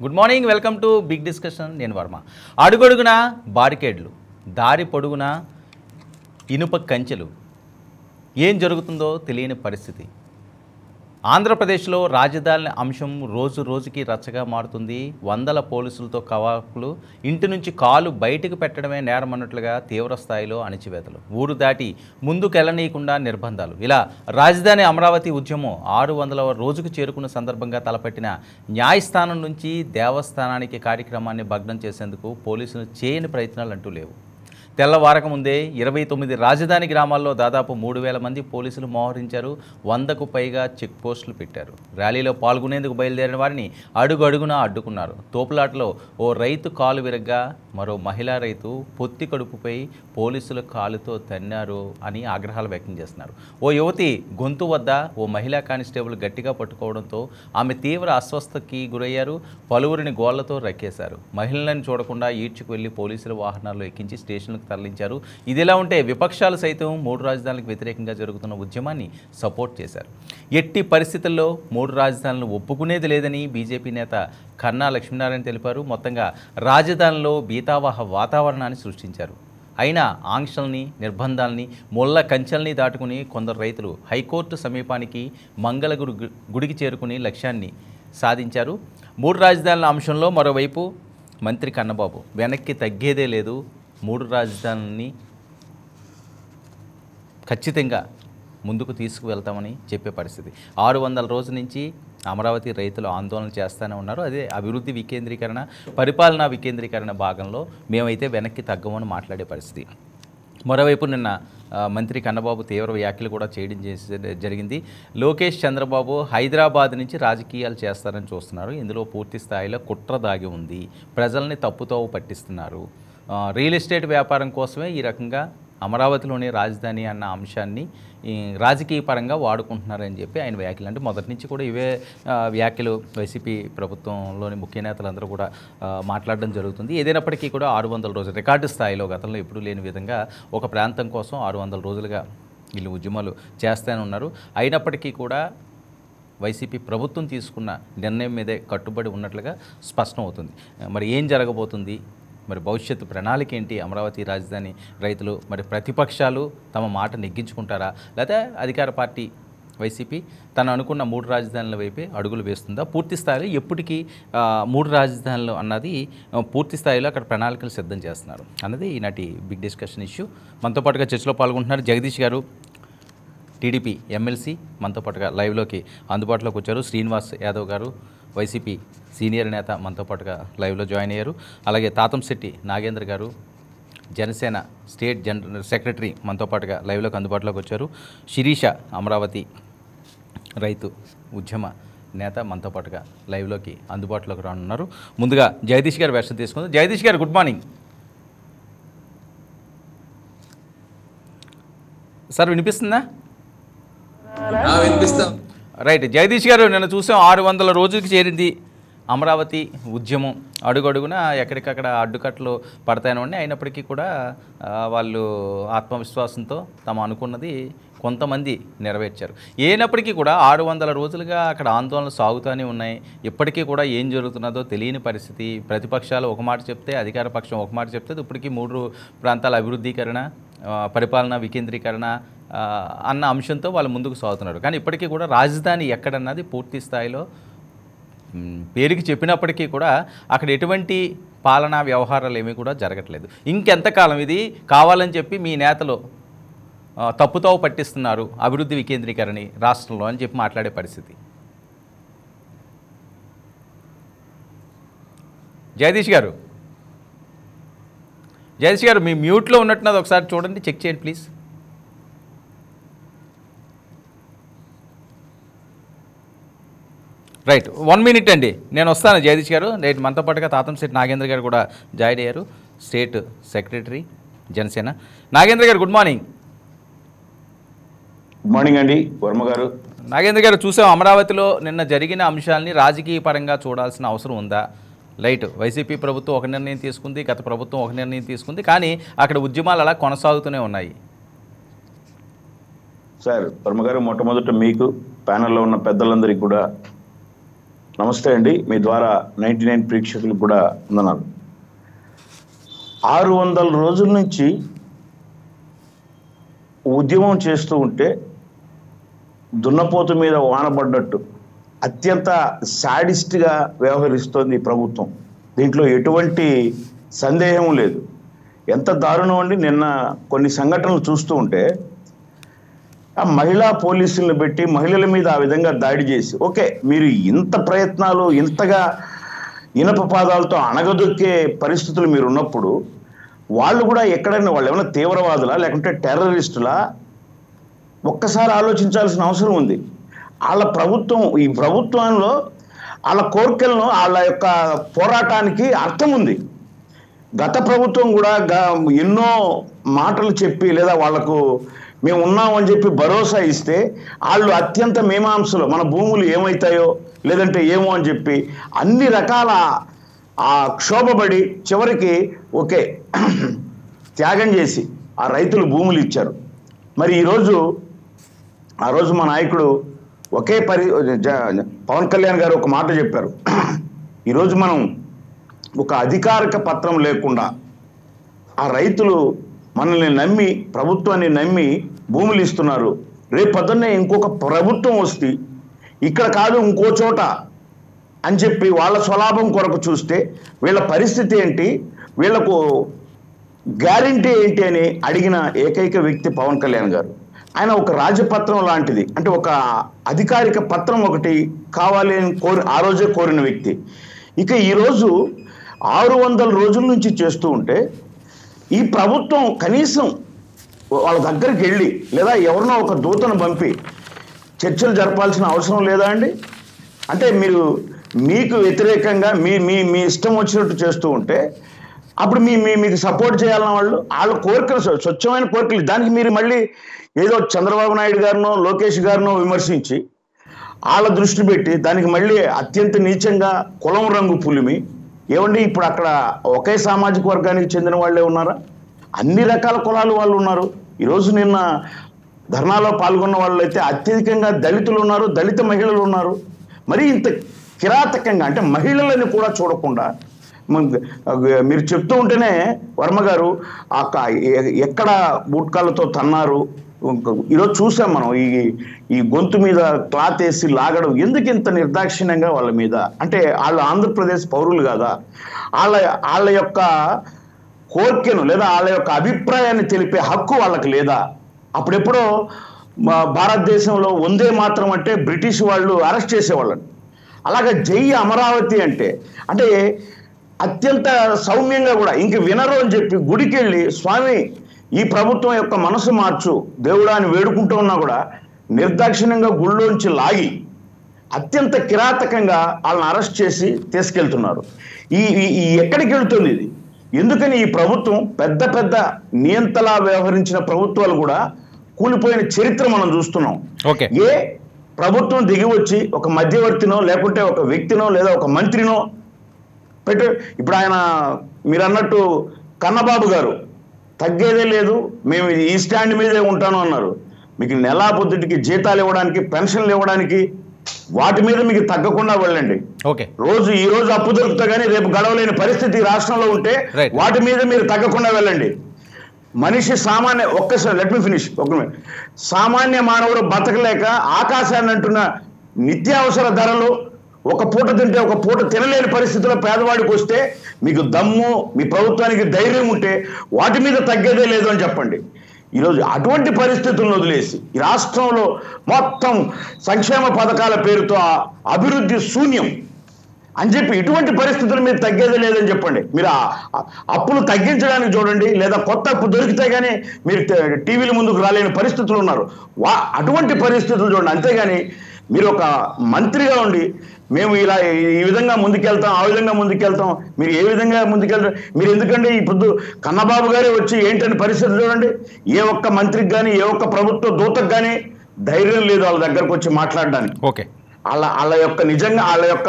Good morning welcome to big discussion నేను వర్మ అడుగడుగున బారికేడ్లు దారి పొడుగున ఇనుప కంచెలు ఏం జరుగుతుందో తెలియని పరిస్థితి ఆంధ్రప్రదేశ్లో రాజధాని అంశం రోజు రోజుకి రచ్చగా మారుతుంది వందల పోలీసులతో కవాకులు ఇంటి నుంచి కాలు బయటకు పెట్టడమే నేరమన్నట్లుగా తీవ్ర స్థాయిలో అణిచివేతలు ఊరు దాటి ముందుకెళ్ళనీయకుండా నిర్బంధాలు ఇలా రాజధాని అమరావతి ఉద్యమం ఆరు వందల రోజుకు చేరుకున్న సందర్భంగా తలపెట్టిన న్యాయస్థానం నుంచి దేవస్థానానికి కార్యక్రమాన్ని భగ్నం చేసేందుకు పోలీసులు చేయని ప్రయత్నాలు అంటూ లేవు తెల్లవారక ముందే ఇరవై తొమ్మిది రాజధాని గ్రామాల్లో దాదాపు మూడు వేల మంది పోలీసులు మోహరించారు వందకు పైగా చెక్ పోస్టులు పెట్టారు ర్యాలీలో పాల్గొనేందుకు బయలుదేరిన వారిని అడుగు అడుగునా అడ్డుకున్నారు తోపులాటలో ఓ రైతు కాలు విరగ్గా మరో మహిళా రైతు పొత్తి కడుపుపై పోలీసుల కాలుతో తన్నారు అని ఆగ్రహాలు వ్యక్తం చేస్తున్నారు ఓ యువతి గొంతు వద్ద ఓ మహిళా కానిస్టేబుల్ గట్టిగా పట్టుకోవడంతో ఆమె తీవ్ర అస్వస్థతకి గురయ్యారు పలువురిని గోళ్లతో రక్కేశారు మహిళలను చూడకుండా ఈడ్చుకు వెళ్లి పోలీసుల వాహనాల్లో ఎక్కించి స్టేషన్లకు తరలించారు ఇదిలా ఉంటే విపక్షాలు సైతం మూడు రాజధానులకు వ్యతిరేకంగా జరుగుతున్న ఉద్యమాన్ని సపోర్ట్ చేశారు ఎట్టి పరిస్థితుల్లో మూడు రాజధానులను ఒప్పుకునేది లేదని బీజేపీ నేత కన్నా లక్ష్మీనారాయణ తెలిపారు మొత్తంగా రాజధానిలో బీతావాహ వాతావరణాన్ని సృష్టించారు అయినా ఆంక్షల్ని నిర్బంధాల్ని ముళ్ళ కంచెల్ని దాటుకుని కొందరు రైతులు హైకోర్టు సమీపానికి మంగళగురు గు- గుడికి చేరుకుని లక్ష్యాన్ని సాధించారు మూడు రాజధానుల అంశంలో మరోవైపు మంత్రి కన్నబాబు వెనక్కి తగ్గేదే లేదు మూడు రాజధానుల్ని ఖచ్చితంగా ముందుకు తీసుకువెళ్తామని చెప్పే పరిస్థితి ఆరు వందల రోజుల నుంచి అమరావతి రైతులు ఆందోళన చేస్తూనే ఉన్నారు అదే అభివృద్ధి వికేంద్రీకరణ పరిపాలనా వికేంద్రీకరణ భాగంలో మేమైతే వెనక్కి తగ్గమని మాట్లాడే పరిస్థితి మరోవైపు నిన్న ఆ, మంత్రి కన్నబాబు తీవ్ర వ్యాఖ్యలు కూడా చేయడం చేసి జరిగింది లోకేష్ చంద్రబాబు హైదరాబాద్ నుంచి రాజకీయాలు చేస్తారని చూస్తున్నారు ఇందులో పూర్తి స్థాయిలో కుట్ర దాగి ఉంది ప్రజల్ని తప్పుతోవ పట్టిస్తున్నారు ఆ, రియల్ ఎస్టేట్ వ్యాపారం కోసమే ఈ రకంగా అమరావతిలోనే రాజధాని అన్న అంశాన్ని ఈ రాజకీయ పరంగా వాడుకుంటున్నారని చెప్పి ఆయన వ్యాఖ్యలు అంటే మొదటి నుంచి కూడా ఇవే ఆ, వ్యాఖ్యలు వైసీపీ ప్రభుత్వంలోని ముఖ్య నేతలందరూ కూడా ఆ, మాట్లాడడం జరుగుతుంది ఏదైనప్పటికీ కూడా ఆరు వందల రోజులు రికార్డు స్థాయిలో గతంలో ఎప్పుడూ లేని విధంగా ఒక ప్రాంతం కోసం ఆరు వందల రోజులుగా వీళ్ళు ఉద్యమాలు చేస్తూనే ఉన్నారు అయినప్పటికీ కూడా వైసీపీ ప్రభుత్వం తీసుకున్న నిర్ణయం మీదే కట్టుబడి ఉన్నట్లుగా స్పష్టం అవుతుంది మరి ఏం జరగబోతుంది మరి భవిష్యత్తు ప్రణాళిక ఏంటి అమరావతి రాజధాని రైతులు మరి ప్రతిపక్షాలు తమ మాట నెగ్గించుకుంటారా లేకపోతే అధికార పార్టీ వైసీపీ తను అనుకున్న మూడు రాజధానుల వైపే అడుగులు వేస్తుందా పూర్తి స్థాయిలో ఎప్పటికీ ఆ, మూడు రాజధానులు అన్నది ఆ, పూర్తి స్థాయిలో అక్కడ ప్రణాళికలు సిద్ధం చేస్తున్నారు అన్నది ఈనాటి బిగ్ డిస్కషన్ ఇష్యూ మనతో పాటుగా చర్చలో పాల్గొంటున్నారు జగదీష్ గారు టీడీపీ ఎమ్మెల్సీ మనతో పాటుగా లైవ్లోకి అందుబాటులోకి వచ్చారు శ్రీనివాస్ యాదవ్ గారు వైసీపీ సీనియర్ నేత మనతో పాటుగా లైవ్లో జాయిన్ అయ్యారు అలాగే తాతంశెట్టి నాగేంద్ర గారు జనసేన స్టేట్ జనరల్ సెక్రటరీ మనతో పాటుగా లైవ్లోకి అందుబాటులోకి వచ్చారు శిరీష అమరావతి రైతు ఉద్యమ నేత మనతో పాటుగా లైవ్లోకి అందుబాటులోకి రానున్నారు ముందుగా జగదీష్ గారు వెర్షన్ తీసుకుందాం జగదీష్ గారు గుడ్ మార్నింగ్ సార్ వినిపిస్తుందా ఆ, వినిపిస్తాం రైట్ జగదీష్ గారు నిన్న చూసాం ఆరు వందల రోజులకి చేరింది అమరావతి ఉద్యమం అడుగడుగున ఎక్కడికక్కడ అడ్డుకట్లు పడతాయని అయినప్పటికీ కూడా ఆ, వాళ్ళు ఆత్మవిశ్వాసంతో తమ అనుకున్నది కొంతమంది నెరవేర్చారు అయినప్పటికీ కూడా ఆరు వందల రోజులుగా అక్కడ ఆందోళనలు సాగుతూనే ఉన్నాయి ఇప్పటికీ కూడా ఏం జరుగుతున్నదో తెలియని పరిస్థితి ప్రతిపక్షాలు ఒక మాట చెప్తే అధికార పక్షం ఒక మాట చెప్తే ఇప్పటికీ మూడు ప్రాంతాల అభివృద్ధీకరణ ఆ, పరిపాలన వికేంద్రీకరణ ఆ, అన్న అంశంతో వాళ్ళు ముందుకు సాగుతున్నారు కానీ ఇప్పటికీ కూడా రాజధాని ఎక్కడన్నది పూర్తి స్థాయిలో మ్, పేరుకి చెప్పినప్పటికీ కూడా అక్కడ ఎటువంటి పాలనా వ్యవహారాలు ఏమీ కూడా జరగట్లేదు ఇంకెంతకాలం ఇది కావాలని చెప్పి మీ నేతలు ఆ, తప్పుతోవ పట్టిస్తున్నారు అభివృద్ధి వికేంద్రీకరణ రాష్ట్రంలో అని చెప్పి మాట్లాడే పరిస్థితి జగదీష్ గారు జగదీష్ గారు మీ మ్యూట్లో ఉన్నట్టున్నది ఒకసారి చూడండి చెక్ చేయండి ప్లీజ్ రైట్ వన్ మినిట్ అండి నేను వస్తాను జగదీష్ గారు రైట్ మనతో పాటుగా తాతంశెట్టి నాగేంద్ర గారు కూడా జాయిన్ అయ్యారు స్టేట్ సెక్రటరీ జనసేన నాగేంద్ర గారు గుడ్ మార్నింగ్ గుడ్ మార్నింగ్ అండి వర్మ గారు నాగేంద్ర గారు చూసాం అమరావతిలో నిన్న జరిగిన అంశాలని రాజకీయ పరంగా చూడాల్సిన అవసరం ఉందా లైట్ వైసీపీ ప్రభుత్వం ఒక నిర్ణయం తీసుకుంది గత ప్రభుత్వం ఒక నిర్ణయం తీసుకుంది కానీ అక్కడ ఉద్యమాలు అలా కొనసాగుతూనే ఉన్నాయి సార్ వర్మ గారు మొట్టమొదట మీకు ప్యానెల్లో ఉన్న పెద్దలందరికీ కూడా నమస్తే అండి మీ ద్వారా నైంటీ నైన్ ప్రేక్షకులకు కూడా వందనాలు ఆరు వందల రోజుల నుంచి ఉద్యమం చేస్తూ ఉంటే దున్నపోతు మీద వానబడ్డట్టు అత్యంత సాడిస్ట్గా వ్యవహరిస్తోంది ఈ ప్రభుత్వం దీంట్లో ఎటువంటి సందేహం లేదు ఎంత దారుణం అండి నిన్న కొన్ని సంఘటనలు చూస్తూ ఉంటే ఆ మహిళా పోలీసులను పెట్టి మహిళల మీద ఆ విధంగా దాడి చేసి ఓకే మీరు ఇంత ప్రయత్నాలు ఇంతగా ఇనప పాదాలతో అణగదొక్కే పరిస్థితులు మీరు ఉన్నప్పుడు వాళ్ళు కూడా ఎక్కడైనా వాళ్ళు ఏమైనా తీవ్రవాదులా లేకుంటే టెర్రరిస్టులా ఒక్కసారి ఆలోచించాల్సిన అవసరం ఉంది వాళ్ళ ప్రభుత్వం ఈ ప్రభుత్వంలో వాళ్ళ కోరికలను వాళ్ళ యొక్క పోరాటానికి అర్థం ఉంది గత ప్రభుత్వం కూడా గ- ఎన్నో మాటలు చెప్పి లేదా వాళ్లకు మేము ఉన్నామని చెప్పి భరోసా ఇస్తే వాళ్ళు అత్యంత మీమాంసలు మన భూములు ఏమవుతాయో లేదంటే ఏమో అని చెప్పి అన్ని రకాల ఆ క్షోభపడి చివరికి ఓకే త్యాగం చేసి ఆ రైతులు భూములు ఇచ్చారు మరి ఈరోజు ఆ రోజు మా నాయకుడు ఒకే పరి జ- పవన్ కళ్యాణ్ గారు ఒక మాట చెప్పారు ఈరోజు మనం ఒక అధికారిక పత్రం లేకుండా ఆ రైతులు మనల్ని నమ్మి ప్రభుత్వాన్ని నమ్మి భూములు ఇస్తున్నారు రేపు పొద్దున్నే ఇంకొక ప్రభుత్వం వస్తే ఇక్కడ కాదు ఇంకో చోట అని చెప్పి వాళ్ళ స్వలాభం కొరకు చూస్తే వీళ్ళ పరిస్థితి ఏంటి వీళ్ళకు గ్యారంటీ ఏంటి అని అడిగిన ఏకైక వ్యక్తి పవన్ కళ్యాణ్ గారు ఆయన ఒక రాజపత్రం లాంటిది అంటే ఒక అధికారిక పత్రం ఒకటి కావాలి అని కోరి ఆ రోజే కోరిన వ్యక్తి ఇక ఈరోజు ఆరు వందల రోజుల నుంచి చేస్తూ ఉంటే ఈ ప్రభుత్వం కనీసం వాళ్ళ దగ్గరికి వెళ్ళి లేదా ఎవరినో ఒక దూతను పంపి చర్చలు జరపాల్సిన అవసరం లేదా అండి అంటే మీరు మీకు వ్యతిరేకంగా మీ మీ మీ ఇష్టం వచ్చినట్టు చేస్తూ ఉంటే అప్పుడు మీ మీ మీకు సపోర్ట్ చేయాలన్న వాళ్ళు వాళ్ళ కోరికలు స్వ- స్వచ్ఛమైన కోరికలు దానికి మీరు మళ్ళీ ఏదో చంద్రబాబు నాయుడు గారినో లోకేష్ గారినో విమర్శించి వాళ్ళ దృష్టి పెట్టి దానికి మళ్ళీ అత్యంత నీచంగా కులం రంగు పులిమి ఏమండి ఇప్పుడు అక్కడ ఒకే సామాజిక వర్గానికి చెందిన వాళ్ళే ఉన్నారా అన్ని రకాల కులాలు వాళ్ళు ఉన్నారు ఈరోజు నిన్న ధర్నాలో పాల్గొన్న వాళ్ళు అయితే అత్యధికంగా దళితులు ఉన్నారు దళిత మహిళలు ఉన్నారు మరి ఇంత కిరాతకంగా అంటే మహిళలని కూడా చూడకుండా మన- మీరు చెప్తూ ఉంటేనే వర్మ గారు ఆ క- ఎ- ఎక్కడ బూట్కాలతో తన్నారు ఈరోజు చూసాం మనం ఈ ఈ గొంతు మీద క్లాత్ వేసి లాగడం ఎందుకు ఇంత నిర్దాక్షిణ్యంగా వాళ్ళ మీద అంటే వాళ్ళు ఆంధ్రప్రదేశ్ పౌరులు కాదా వాళ్ళ వాళ్ళ యొక్క కోరికను లేదా వాళ్ళ యొక్క అభిప్రాయాన్ని తెలిపే హక్కు వాళ్ళకి లేదా అప్పుడెప్పుడో మా భారతదేశంలో వందే మాత్రం అంటే బ్రిటిష్ వాళ్ళు అరెస్ట్ చేసేవాళ్ళని అలాగే జై అమరావతి అంటే అంటే అత్యంత సౌమ్యంగా కూడా ఇంక వినరు అని చెప్పి గుడికి వెళ్ళి స్వామి ఈ ప్రభుత్వం యొక్క మనసు మార్చు దేవుడా అని వేడుకుంటూ ఉన్నా కూడా నిర్దాక్షిణ్యంగా గుళ్ళోంచి లాగి అత్యంత కిరాతకంగా వాళ్ళని అరెస్ట్ చేసి తీసుకెళ్తున్నారు ఈ ఈ- ఈ ఎక్కడికి వెళ్తుంది ఇది ఎందుకని ఈ ప్రభుత్వం పెద్ద పెద్ద నియంతలా వ్యవహరించిన ప్రభుత్వాలు కూడా కూలిపోయిన చరిత్ర మనం చూస్తున్నాం ఓకే ఏ ప్రభుత్వం దిగి వచ్చి ఒక మధ్యవర్తినో లేకుంటే ఒక వ్యక్తినో లేదా ఒక మంత్రినో పెట్టు ఇప్పుడు ఆయన మీరు అన్నట్టు కన్నబాబు గారు తగ్గేదే లేదు మేము ఈ స్టాండ్ మీదే ఉంటాను అన్నారు మీకు నెలా పొద్దుటికి జీతాలు ఇవ్వడానికి పెన్షన్లు ఇవ్వడానికి వాటి మీద మీకు తగ్గకుండా వెళ్ళండి ఓకే రోజు ఈ రోజు అప్పు దొరుకుతా కానీ రేపు గడవలేని పరిస్థితి ఈ రాష్ట్రంలో ఉంటే Right. వాటి మీద మీరు తగ్గకుండా వెళ్ళండి మనిషి సామాన్య ఒక్కసారి లెట్ మీ ఫినిష్ ఒక minute. సామాన్య మానవుడు బతకలేక ఆకాశాన్ని అంటున్న నిత్యావసర ధరలు ఒక పూట తింటే ఒక పూట తినలేని పరిస్థితిలో పేదవాడికి వస్తే మీకు దమ్ము మీ ప్రభుత్వానికి ధైర్యం ఉంటే వాటి మీద తగ్గేదే లేదు అని చెప్పండి ఈరోజు అటువంటి పరిస్థితులను వదిలేసి ఈ రాష్ట్రంలో మొత్తం సంక్షేమ పథకాల పేరుతో ఆ అభివృద్ధి శూన్యం అని చెప్పి ఇటువంటి పరిస్థితులు మీరు తగ్గేది లేదని చెప్పండి మీరు ఆ- ఆ అప్పులు తగ్గించడానికి చూడండి లేదా కొత్త అప్పు దొరికితే కానీ మీరు ట- టీవీల ముందుకు రాలేని పరిస్థితులు ఉన్నారు వా అటువంటి పరిస్థితులు చూడండి అంతేగాని మీరు ఒక మంత్రిగా ఉండి మేము ఇలా ఈ- ఈ విధంగా ముందుకెళ్తాం ఆ విధంగా ముందుకెళ్తాం మీరు ఏ విధంగా ముందుకెళ్తాం మీరు ఎందుకంటే ఇప్పుడు కన్నబాబు గారే వచ్చి ఏంటని పరిస్థితి చూడండి ఏ ఒక్క మంత్రికి కానీ ఏ ఒక్క ప్రభుత్వ దూతకు కానీ ధైర్యం లేదు వాళ్ళ దగ్గరకు వచ్చి మాట్లాడడానికి ఓకే వాళ్ళ వాళ్ళ యొక్క నిజంగా వాళ్ళ యొక్క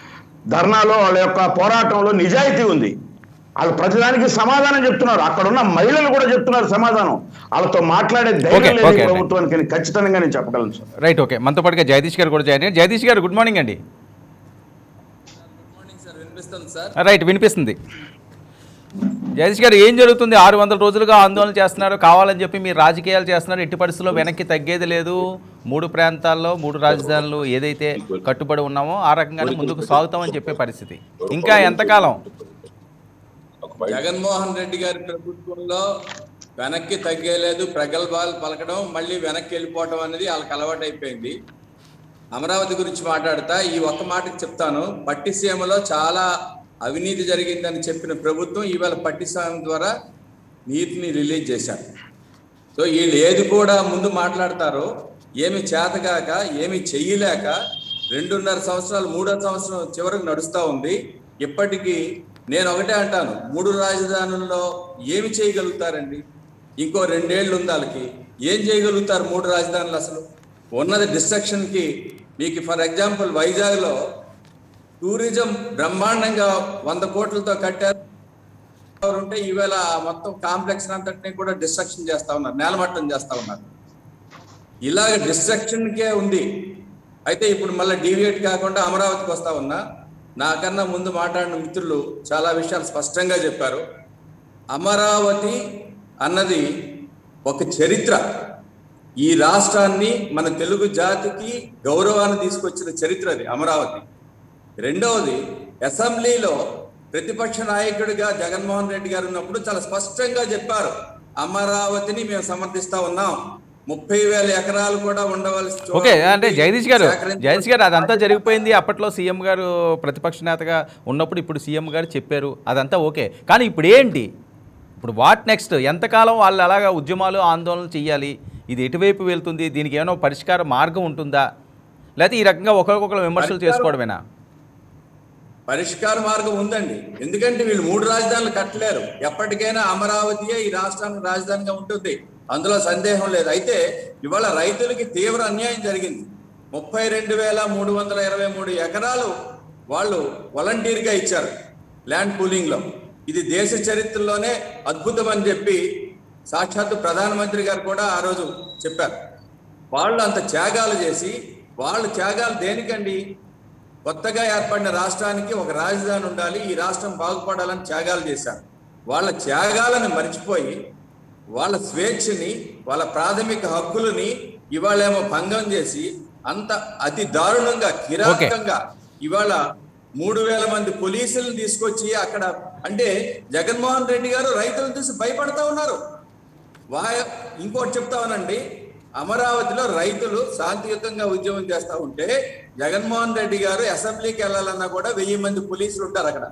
ధర్నాలో వాళ్ళ యొక్క పోరాటంలో నిజాయితీ ఉంది వాళ్ళు ప్రతిదానికి సమాధానం చెప్తున్నారు అక్కడ ఉన్న మహిళలు కూడా చెప్తున్నారు సమాధానం వాళ్ళతో మాట్లాడే Okay, ధైర్యం లేదు ఈ okay, ప్రభుత్వానికి అని ఖచ్చితంగా నేను చెప్పగలను సార్ రైట్ ఓకే మనతో పాటుగా జగదీష్ గారు కూడా జాయిన్ అయ్యారు జగదీష్ గారు గుడ్ మార్నింగ్ అండి వినిపిస్తుంది సార్ రైట్ వినిపిస్తుంది జగదీష్ గారు ఏం జరుగుతుంది ఆరు వందల రోజులుగా ఆందోళన చేస్తున్నారు కావాలని చెప్పి మీరు రాజకీయాలు చేస్తున్నారు ఎట్టి పరిస్థితుల్లో వెనక్కి తగ్గేది లేదు మూడు ప్రాంతాల్లో మూడు రాజధానులు ఏదైతే కట్టుబడి ఉన్నామో ఆ రకంగానే ముందుకు సాగుతామని చెప్పే పరిస్థితి ఇంకా ఎంతకాలం జగన్మోహన్ రెడ్డి గారి ప్రభుత్వంలో వెనక్కి తగ్గేలేదు ప్రగల్భాలు పలకడం మళ్ళీ వెనక్కి వెళ్ళిపోవడం అనేది వాళ్ళకి అలవాటు అయిపోయింది అమరావతి గురించి మాట్లాడతా ఈ ఒక్క మాటకి చెప్తాను పట్టిసీమలో చాలా అవినీతి జరిగిందని చెప్పిన ప్రభుత్వం ఇవాళ పట్టిసీమ ద్వారా నీటిని రిలీజ్ చేశారు సో వీళ్ళు ఏది కూడా ముందు మాట్లాడతారో ఏమి చేతగాక ఏమి చెయ్యలేక రెండున్నర సంవత్సరాలు మూడో సంవత్సరం చివరికి నడుస్తూ ఉంది ఇప్పటికీ నేను ఒకటే అంటాను మూడు రాజధానుల్లో ఏమి చేయగలుగుతారండి ఇంకో రెండేళ్లు ఉంది వాళ్ళకి ఏం చేయగలుగుతారు మూడు రాజధానులు అసలు ఉన్నది డిస్ట్రక్షన్కి మీకు ఫర్ ఎగ్జాంపుల్ వైజాగ్లో టూరిజం బ్రహ్మాండంగా వంద కోట్లతో కట్టారు ఉంటే ఈవేళ ఆ మొత్తం కాంప్లెక్స్ అంతటిని కూడా డిస్ట్రక్షన్ చేస్తా ఉన్నారు నేలమట్టం చేస్తా ఉన్నారు ఇలాగ డిస్ట్రక్షన్ కే ఉంది అయితే ఇప్పుడు మళ్ళీ డీవియేట్ కాకుండా అమరావతికి వస్తా ఉన్నా నాకన్నా ముందు మాట్లాడిన మిత్రులు చాలా విషయాలు స్పష్టంగా చెప్పారు అమరావతి అన్నది ఒక చరిత్ర ఈ రాష్ట్రాన్ని మన తెలుగు జాతికి గౌరవాన్ని తీసుకొచ్చిన చరిత్ర అది అమరావతి రెండవది అసెంబ్లీలో ప్రతిపక్ష నాయకుడిగా జగన్మోహన్ రెడ్డి గారు ఉన్నప్పుడు చాలా స్పష్టంగా చెప్పారు అమరావతిని మేము సమర్థిస్తా ఉన్నాం ముప్పై వేల ఎకరాలు కూడా ఉండవలసి చోట ఓకే అంటే జగదీష్ గారు సేకరించి- జగదీష్ గారు అదంతా జరిగిపోయింది అప్పట్లో సీఎం గారు ప్రతిపక్ష నేతగా ఉన్నప్పుడు ఇప్పుడు సీఎం గారు చెప్పారు అదంతా ఓకే కానీ ఇప్పుడు ఏంటి ఇప్పుడు వాట్ నెక్స్ట్ ఎంతకాలం వాళ్ళు అలాగా ఉద్యమాలు ఆందోళనలు చేయాలి ఇది ఎటువైపు వెళ్తుంది దీనికి ఏమైనా పరిష్కార మార్గం ఉంటుందా లేకపోతే ఈ రకంగా ఒకరికొకరు విమర్శలు పరిష్కారం- చేసుకోవడమేనా పరిష్కార మార్గం ఉందండి ఎందుకంటే వీళ్ళు మూడు రాజధానులు కట్టలేరు ఎప్పటికైనా అమరావతియే ఈ రాష్ట్రానికి రాజధానిగా ఉంటుంది అందులో సందేహం లేదు అయితే ఇవాళ రైతులకి తీవ్ర అన్యాయం జరిగింది ముప్పై రెండు వేల మూడు వందల ఇరవై మూడు ఎకరాలు వాళ్ళు వాలంటీర్గా ఇచ్చారు ల్యాండ్ పూలింగ్ లో ఇది దేశ చరిత్రలోనే అద్భుతం అని చెప్పి సాక్షాత్తు ప్రధానమంత్రి గారు కూడా ఆ రోజు చెప్పారు వాళ్ళు అంత త్యాగాలు చేసి వాళ్ళు త్యాగాలు దేనికండి కొత్తగా ఏర్పడిన రాష్ట్రానికి ఒక రాజధాని ఉండాలి ఈ రాష్ట్రం బాగుపడాలని త్యాగాలు చేశారు వాళ్ళ త్యాగాలను మర్చిపోయి వాళ్ళ స్వేచ్ఛని వాళ్ళ ప్రాథమిక హక్కులని ఇవాళేమో భంగం చేసి అంత అతి దారుణంగా కిరాతకంగా ఇవాళ మూడు వేల మంది పోలీసులను తీసుకొచ్చి అక్కడ అంటే జగన్మోహన్ రెడ్డి గారు రైతులను చూసి భయపడతా ఉన్నారు వా ఇంకోటి చెప్తామనండి అమరావతిలో రైతులు శాంతియుతంగా ఉద్యమం చేస్తా ఉంటే జగన్మోహన్ రెడ్డి గారు అసెంబ్లీకి వెళ్ళాలన్నా కూడా వెయ్యి మంది పోలీసులు ఉంటారు అక్కడ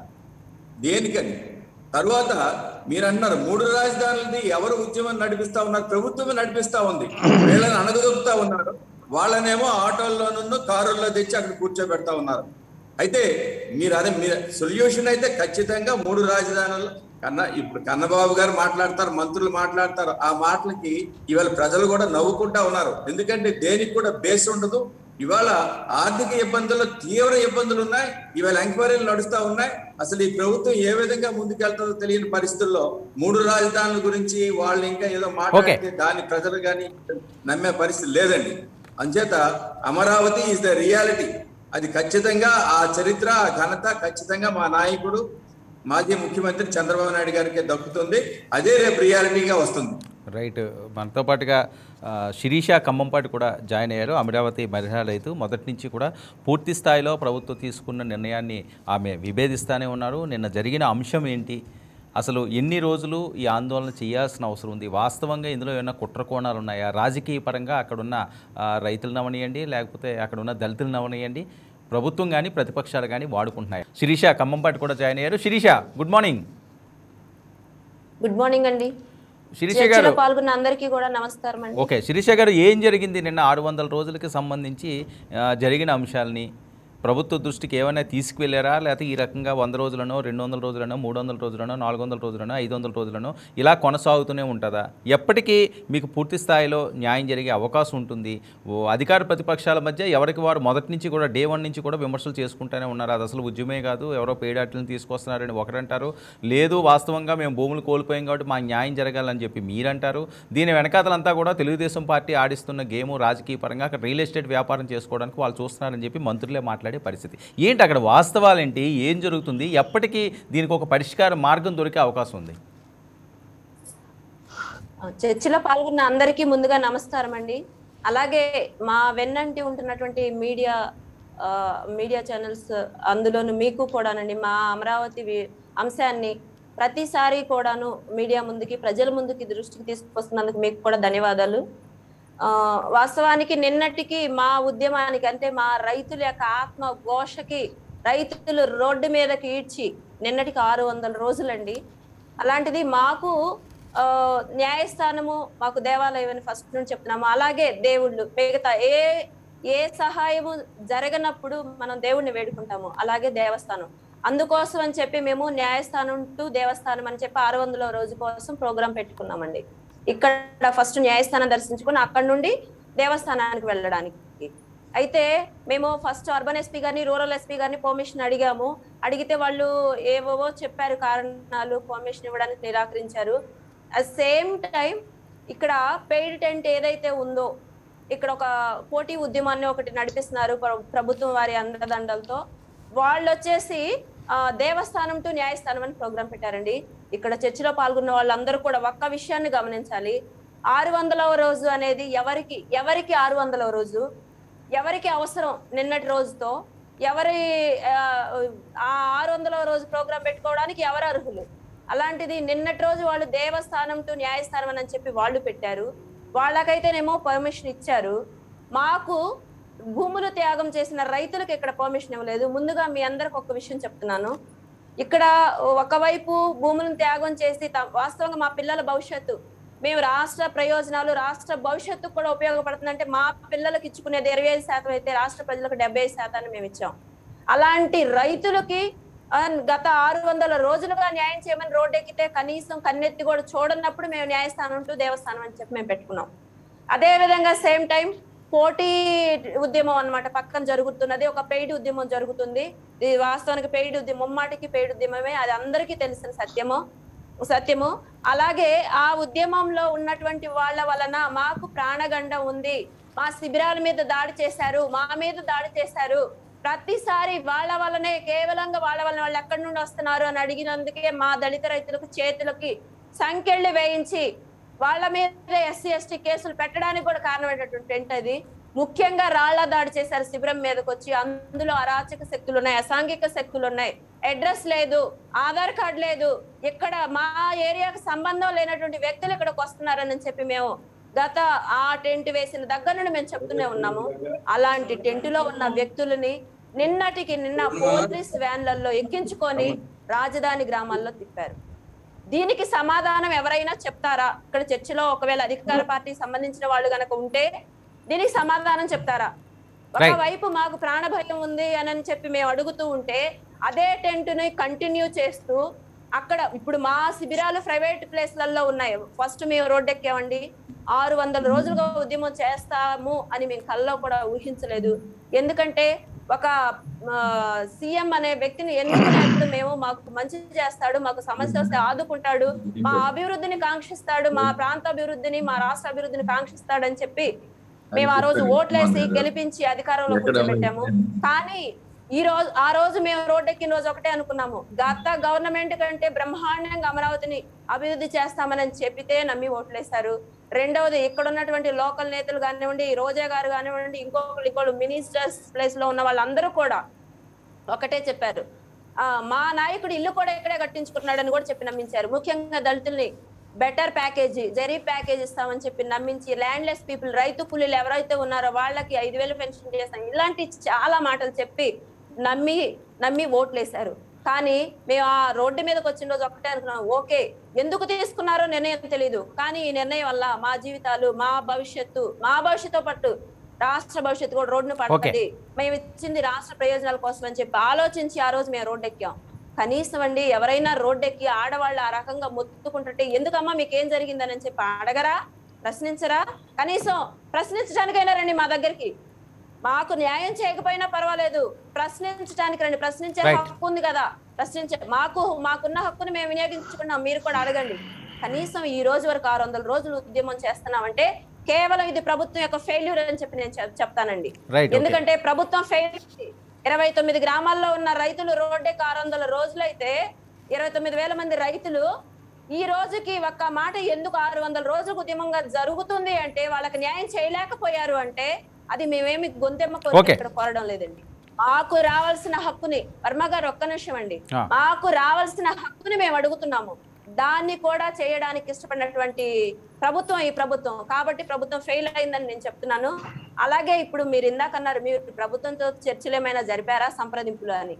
దేనికని తరువాత మీరు అన్నారు మూడు రాజధానులది ఎవరు ఉద్యమం నడిపిస్తా ఉన్నారు ప్రభుత్వమే నడిపిస్తా ఉంది వీళ్ళని అణగదొక్కుతా ఉన్నారు వాళ్ళనేమో ఆటోల్లోనూ కారుల్లో తెచ్చి అక్కడ కూర్చోబెడతా ఉన్నారు అయితే మీరు అదే మీరు సొల్యూషన్ అయితే ఖచ్చితంగా మూడు రాజధానులు కన్న ఇప్పుడు కన్నబాబు గారు మాట్లాడతారు మంత్రులు మాట్లాడతారు ఆ మాటలకి ఇవాళ ప్రజలు కూడా నవ్వుకుంటా ఉన్నారు ఎందుకంటే దేనికి కూడా బేస్ ఉండదు ఇవాళ ఆర్థిక ఇబ్బందుల్లో తీవ్ర ఇబ్బందులు ఉన్నాయి ఇవాళ ఎంక్వైరీలు నడుస్తా ఉన్నాయి అసలు ఈ ప్రభుత్వం ఏ విధంగా ముందుకెళ్తుందో తెలియని పరిస్థితుల్లో మూడు రాజధానుల గురించి వాళ్ళు ఇంకా ఏదో మాట్లాడితే దాని ప్రజలు కానీ నమ్మే పరిస్థితి లేదండి అంచేత అమరావతి ఇస్ ద రియాలిటీ అది ఖచ్చితంగా ఆ చరిత్ర ఆ ఘనత ఖచ్చితంగా మా నాయకుడు మాజీ ముఖ్యమంత్రి చంద్రబాబు నాయుడు గారికి దక్కుతుంది అదే రేపు రియాలిటీగా వస్తుంది రైట్ మనతో పాటుగా ఆ, శిరీష ఖమ్మంపాటి కూడా జాయిన్ అయ్యారు అమరావతి మహిళా రైతు మొదటి నుంచి కూడా పూర్తి స్థాయిలో ప్రభుత్వం తీసుకున్న నిర్ణయాన్ని ఆమె విభేదిస్తూనే ఉన్నారు నిన్న జరిగిన అంశం ఏంటి అసలు ఎన్ని రోజులు ఈ ఆందోళన చేయాల్సిన అవసరం ఉంది వాస్తవంగా ఇందులో ఏమైనా కుట్ర కోణాలు ఉన్నాయా రాజకీయ పరంగా అక్కడున్న ఆ, రైతులను అవనియండి లేకపోతే అక్కడున్న దళితులను అవనియండి ప్రభుత్వం కానీ ప్రతిపక్షాలు కానీ వాడుకుంటున్నాయి శిరీష ఖమ్మంపాటి కూడా జాయిన్ అయ్యారు Sirisha good morning good morning అండి శిరీష చర్చలో గారు పాల్గొన్న అందరికీ కూడా నమస్కారం అండి ఓకే శిరీష గారు ఏం జరిగింది నిన్న ఆరు వందల రోజులకి సంబంధించి ఆ, జరిగిన అంశాలని ప్రభుత్వ దృష్టికి ఏమైనా తీసుకువెళ్ళారా లేకపోతే ఈ రకంగా వంద రోజులనో రెండు వందల రోజులనో మూడు వందల రోజులనో నాలుగు వందల రోజులనో ఐదు వందల రోజులనో ఇలా కొనసాగుతూనే ఉంటుందా ఎప్పటికీ మీకు పూర్తి స్థాయిలో న్యాయం జరిగే అవకాశం ఉంటుంది ఓ అధికార ప్రతిపక్షాల మధ్య ఎవరికి వారు మొదటి నుంచి కూడా డే వన్ నుంచి కూడా విమర్శలు చేసుకుంటూనే ఉన్నారు అది అసలు ఉద్యమే కాదు ఎవరో పేడాట్లను తీసుకొస్తున్నారని ఒకరంటారు లేదు వాస్తవంగా మేము భూములు కోల్పోయాం కాబట్టి మా న్యాయం జరగాలని చెప్పి మీరంటారు దీని వెనకాతలంతా కూడా తెలుగుదేశం పార్టీ ఆడిస్తున్న గేము రాజకీయ పరంగా అక్కడ రియల్ ఎస్టేట్ వ్యాపారం చేసుకోవడానికి వాళ్ళు చూస్తున్నారని చెప్పి మంత్రులే మాట్లాడి మాట్లాడే పరిస్థితి ఏంటి అక్కడ వాస్తవాలేంటి ఏం జరుగుతుంది ఎప్పటికీ దీనికి ఒక పరిష్కార మార్గం దొరికే అవకాశం ఉంది చర్చిలో పాల్గొన్న అందరికీ ముందుగా నమస్కారం అండి అలాగే మా వెన్నంటి ఉంటున్నటువంటి మీడియా ఆ, మీడియా ఛానల్స్ అందులోను మీకు కూడానండి మా అమరావతి వి- అంశాన్ని ప్రతిసారి కూడాను మీడియా ముందుకి ప్రజల ముందుకి దృష్టికి తీసుకొస్తున్నందుకు మీకు కూడా ధన్యవాదాలు ఆ, వాస్తవానికి నిన్నటికి మా ఉద్యమానికి అంటే మా రైతుల యొక్క ఆత్మ ఘోషకి రైతులు రోడ్డు మీదకి ఈడ్చి నిన్నటికి ఆరు వందల రోజులండి అలాంటిది మాకు ఆ, న్యాయస్థానము మాకు దేవాలయం అని ఫస్ట్ నుంచి చెప్తున్నాము అలాగే దేవుళ్ళు మిగతా ఏ ఏ సహాయము జరగనప్పుడు మనం దేవుణ్ణి వేడుకుంటాము అలాగే దేవస్థానం అందుకోసం అని చెప్పి మేము న్యాయస్థానం టు దేవస్థానం అని చెప్పి ఆరు వందల రోజు కోసం ప్రోగ్రాం పెట్టుకున్నామండి ఇక్కడ ఫస్ట్ న్యాయస్థానం దర్శించుకుని అక్కడ నుండి దేవస్థానానికి వెళ్ళడానికి అయితే మేము ఫస్ట్ అర్బన్ ఎస్పీ గారిని రూరల్ ఎస్పీ గారిని పర్మిషన్ అడిగాము అడిగితే వాళ్ళు ఏవేవో చెప్పారు కారణాలు పర్మిషన్ ఇవ్వడానికి నిరాకరించారు అట్ సేమ్ టైం ఇక్కడ పెయిడ్ టెంట్ ఏదైతే ఉందో ఇక్కడ ఒక పోటీ ఉద్యమాన్ని ఒకటి నడిపిస్తున్నారు ప్ర- ప్రభుత్వం వారి అండదండలతో వాళ్ళు వచ్చేసి ఆ, దేవస్థానం టు న్యాయస్థానం అని ప్రోగ్రాం పెట్టారండి ఇక్కడ చర్చిలో పాల్గొన్న వాళ్ళందరూ కూడా ఒక్క విషయాన్ని గమనించాలి ఆరు వందలవ రోజు అనేది ఎవరికి ఎవరికి ఆరు వందలవ రోజు ఎవరికి అవసరం నిన్నటి రోజుతో ఎవరి ఆ, ఆ ఆరు వందల రోజు ప్రోగ్రాం పెట్టుకోవడానికి ఎవరు అర్హులు అలాంటిది నిన్నటి రోజు వాళ్ళు దేవస్థానం టు న్యాయస్థానం అని చెప్పి వాళ్ళు పెట్టారు వాళ్ళకైతేనేమో పర్మిషన్ ఇచ్చారు మాకు భూములు త్యాగం చేసిన రైతులకు ఇక్కడ పర్మిషన్ ఇవ్వలేదు ముందుగా మీ అందరికి ఒక విషయం చెప్తున్నాను ఇక్కడ ఒకవైపు భూములను త్యాగం చేసి త- వాస్తవంగా మా పిల్లల భవిష్యత్తు మేము రాష్ట్ర ప్రయోజనాలు రాష్ట్ర భవిష్యత్తు కూడా ఉపయోగపడుతుందంటే మా పిల్లలకు ఇచ్చుకునేది ఇరవై ఐదు శాతం అయితే రాష్ట్ర ప్రజలకు డెబ్బై ఐదు శాతాన్ని మేము ఇచ్చాం అలాంటి రైతులకి ఆ, గత ఆరు వందల రోజులుగా న్యాయం చేయమని రోడ్డు ఎక్కితే కనీసం కన్నెత్తి కూడా చూడనప్పుడు మేము న్యాయస్థానం టు దేవస్థానం అని చెప్పి మేము పెట్టుకున్నాం అదే విధంగా సేమ్ టైం పోటీ ఉద్యమం అన్నమాట పక్కన జరుగుతున్నది ఒక పెయిడ్ ఉద్యమం జరుగుతుంది ఇది వాస్తవానికి పెయిడ్ ఉద్యమం ముమ్మాటికి పెయిడ్ ఉద్యమమే అది అందరికీ తెలిసిన సత్యము సత్యము అలాగే ఆ ఉద్యమంలో ఉన్నటువంటి వాళ్ళ వలన మాకు ప్రాణగండం ఉంది మా శిబిరాల మీద దాడి చేశారు మా మీద దాడి చేశారు ప్రతిసారి వాళ్ళ వల్లనే కేవలంగా వాళ్ళ వలన వాళ్ళు ఎక్కడి నుండి వస్తున్నారు అని అడిగినందుకే మా దళిత రైతులకు చేతులకి సంఖ్యలు వేయించి వాళ్ళ మీద ఎస్సీ ఎస్టీ కేసులు పెట్టడానికి కూడా కారణమైనటువంటి టెంట్ అది ముఖ్యంగా రాళ్ల దాడి చేశారు శిబిరం మీదకి వచ్చి అందులో అరాచక శక్తులు ఉన్నాయి అసాంఘిక శక్తులు ఉన్నాయి అడ్రస్ లేదు ఆధార్ కార్డు లేదు ఇక్కడ మా ఏరియాకి సంబంధం లేనటువంటి వ్యక్తులు ఇక్కడికి వస్తున్నారని చెప్పి మేము గత ఆ టెంట్ వేసిన దగ్గర నుండి మేము చెప్తూనే ఉన్నాము అలాంటి టెంట్ లో ఉన్న వ్యక్తులని నిన్నటికి నిన్న పోలీస్ వ్యాన్లలో ఎక్కించుకొని రాజధాని గ్రామాల్లో తిప్పారు దీనికి సమాధానం ఎవరైనా చెప్తారా ఇక్కడ చర్చిలో ఒకవేళ అధికార పార్టీకి సంబంధించిన వాళ్ళు గనక ఉంటే దీనికి సమాధానం చెప్తారా ఒకవైపు మాకు ప్రాణ భయం ఉంది అని చెప్పి మేము అడుగుతూ ఉంటే అదే టెంట్ ని కంటిన్యూ చేస్తూ అక్కడ ఇప్పుడు మా శిబిరాలు ప్రైవేట్ ప్లేస్లలో ఉన్నాయి ఫస్ట్ మేము రోడ్డు ఎక్కామండి ఆరు వందల రోజులుగా ఉద్యమం చేస్తాము అని మేము కల్లో కూడా ఊహించలేదు ఎందుకంటే ఒక సీఎం అనే వ్యక్తిని ఎన్నుకునేప్పుడు మేము మాకు మంచి చేస్తాడు మాకు సమస్య వస్తే ఆదుకుంటాడు మా అభివృద్ధిని కాంక్షిస్తాడు మా ప్రాంత అభివృద్ధిని మా రాష్ట్ర అభివృద్ధిని కాంక్షిస్తాడు అని చెప్పి మేము ఆ రోజు ఓట్లేసి గెలిపించి అధికారంలో కూర్చోబెట్టాము కానీ ఈ రోజు ఆ రోజు మేము రోడ్డెక్కిన రోజు ఒకటే అనుకున్నాము గత గవర్నమెంట్ కంటే బ్రహ్మాండంగా అమరావతిని అభివృద్ధి చేస్తామని చెప్పితే నమ్మి ఓట్లేశారు రెండవది ఇక్కడ ఉన్నటువంటి లోకల్ నేతలు కానివ్వండి రోజా గారు కానివ్వండి ఇంకొకరు ఇంకొకరు మినిస్టర్స్ ప్లేస్ లో ఉన్న వాళ్ళందరూ కూడా ఒకటే చెప్పారు ఆ మా నాయకుడు ఇల్లు కూడా ఇక్కడే కట్టించుకున్నాడని కూడా చెప్పి నమ్మించారు ముఖ్యంగా దళితుల్ని బెటర్ ప్యాకేజీ జరీ ప్యాకేజ్ ఇస్తామని చెప్పి నమ్మించి ల్యాండ్లెస్ పీపుల్ రైతు కూలీలు ఎవరైతే ఉన్నారో వాళ్ళకి ఐదు వేలు పెన్షన్ చేస్తాం ఇలాంటి చాలా మాటలు చెప్పి నమ్మి నమ్మి ఓట్లేశారు కానీ మేము ఆ రోడ్డు మీదకి వచ్చిన రోజు ఒకటే అనుకున్నాం ఓకే ఎందుకు తీసుకున్నారో నిర్ణయం తెలియదు కానీ ఈ నిర్ణయం వల్ల మా జీవితాలు మా భవిష్యత్తు మా భవిష్యత్తుతో పాటు రాష్ట్ర భవిష్యత్తు కూడా రోడ్డును పడుతుంది మేము ఇచ్చింది రాష్ట్ర ప్రయోజనాల కోసం అని చెప్పి ఆలోచించి ఆ రోజు మేము రోడ్డు ఎక్కాం కనీసం అండి ఎవరైనా రోడ్డు ఎక్కి ఆడవాళ్ళు ఆ రకంగా మొత్తుకుంటుంటే ఎందుకమ్మా మీకేం జరిగిందని చెప్పి అడగరా ప్రశ్నించరా కనీసం ప్రశ్నించడానికైనా రండి మా దగ్గరికి మాకు న్యాయం చేయకపోయినా పర్వాలేదు ప్రశ్నించడానికి రండి ప్రశ్నించే Right. హక్కు ఉంది కదా ప్రశ్నించే మాకు మాకున్న హక్కుని మేము వినియోగించుకున్నాం మీరు కూడా అడగండి కనీసం ఈ రోజు వరకు ఆరు వందల రోజులు ఉద్యమం చేస్తున్నామంటే కేవలం ఇది ప్రభుత్వం యొక్క ఫెయిల్యూర్ అని చెప్పి నేను చెప్- చెప్తానండి Right, okay. ఎందుకంటే ప్రభుత్వం ఫెయిల్ ఇరవై తొమ్మిది గ్రామాల్లో ఉన్న రైతులు రోడ్డెక్కి ఆరు వందల రోజులైతే ఇరవై తొమ్మిది వేల మంది రైతులు ఈ రోజుకి ఒక్క మాట ఎందుకు ఆరు వందల రోజులకు ఉద్యమంగా జరుగుతుంది అంటే వాళ్ళకి న్యాయం చేయలేకపోయారు అంటే అది మేమేమి గొంతెమ్మ కోరిక Okay. ఇక్కడ కోరడం లేదండి మాకు రావాల్సిన హక్కుని వర్మ గారు ఒక్క నిమిషం అండి ఆ. మాకు రావాల్సిన హక్కుని మేము అడుగుతున్నాము దాన్ని కూడా చేయడానికి ఇష్టపడినటువంటి ప్రభుత్వం ఈ ప్రభుత్వం కాబట్టి ప్రభుత్వం ఫెయిల్ అయిందని నేను చెప్తున్నాను అలాగే ఇప్పుడు మీరు ఇందాక అన్నారు మీరు ప్రభుత్వంతో చర్చలు ఏమైనా జరిపారా సంప్రదింపులు అని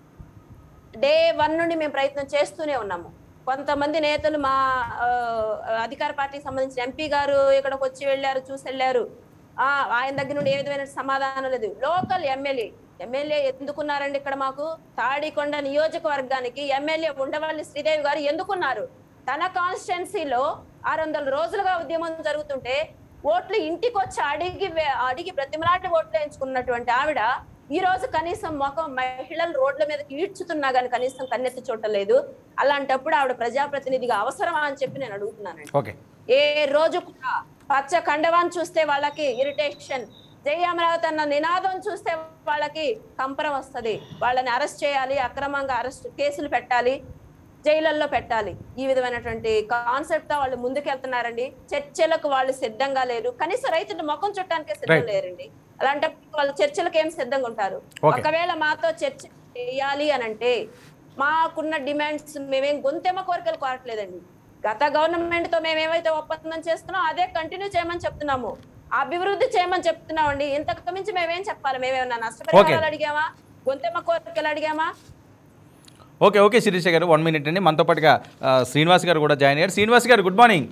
డే వన్ నుండి మేము ప్రయత్నం చేస్తూనే ఉన్నాము కొంతమంది నేతలు మా ఆ, అధికార పార్టీకి సంబంధించిన ఎంపీ గారు ఇక్కడికి వచ్చి వెళ్ళారు చూసి వెళ్ళారు ఆ ఆయన దగ్గర నుండి ఏ విధమైన సమాధానం లేదు లోకల్ ఎమ్మెల్యే ఎమ్మెల్యే ఎందుకున్నారండి ఇక్కడ మాకు తాడికొండ నియోజకవర్గానికి ఎమ్మెల్యే ఉండవల్లి శ్రీదేవి గారు ఎందుకున్నారు తన కాన్స్టిట్యున్సీలో ఆరు వందల రోజులుగా ఉద్యమం జరుగుతుంటే ఓట్లు ఇంటికి వచ్చి అడిగి వే- అడిగి బ్రతిమలాటి ఓట్లు వేయించుకున్నటువంటి ఆవిడ ఈ రోజు కనీసం ముఖం మహిళలు రోడ్ల మీదకి ఈడ్చుతున్నా గానీ కనీసం కన్నెత్తి చూడలేదు అలాంటప్పుడు ఆవిడ ప్రజాప్రతినిధిగా అవసరమా అని చెప్పి నేను అడుగుతున్నానండి ఓకే ఏ రోజు కూడా పచ్చ కండవాన్ని చూస్తే వాళ్ళకి ఇరిటేషన్ జై అమరావతి అన్న నినాదం చూస్తే వాళ్ళకి కంపరం వస్తది వాళ్ళని అరెస్ట్ చేయాలి అక్రమంగా అరెస్ట్ కేసులు పెట్టాలి జైళ్ళల్లో పెట్టాలి ఈ విధమైనటువంటి కాన్సెప్ట్ తో వాళ్ళు ముందుకెళ్తున్నారండి చర్చలకు వాళ్ళు సిద్ధంగా లేరు కనీసం రైతులు ముఖం చుట్టానికే సిద్ధం Right. లేరండి అలాంటప్పుడు వాళ్ళు చర్చలకు ఏం సిద్ధంగా ఉంటారు Okay. ఒకవేళ మాతో చర్చ చేయాలి అని అంటే మాకున్న డిమాండ్స్ మేమేం గొంతెమ్మ కోరికలు కోరట్లేదండి గత గవర్నమెంట్ తో మేము ఏవైతే ఒప్పందం చేస్తున్నాం అదే కంటిన్యూ చేయమని చెప్తున్నాము అభివృద్ధి చేయమని చెప్తున్నామండి ఇంతకు మించి మేమేం చెప్పాలి మేమేమన్నా నష్టపరిహారాలు అడిగామా గొంతెమ్మ కోరికలు అడిగామా ఓకే ఓకే శిరీష గారు వన్ మినిట్ అండి మనతో పాటుగా ఆ, శ్రీనివాస్ గారు కూడా జాయిన్ అయ్యారు శ్రీనివాస్ గారు గుడ్ మార్నింగ్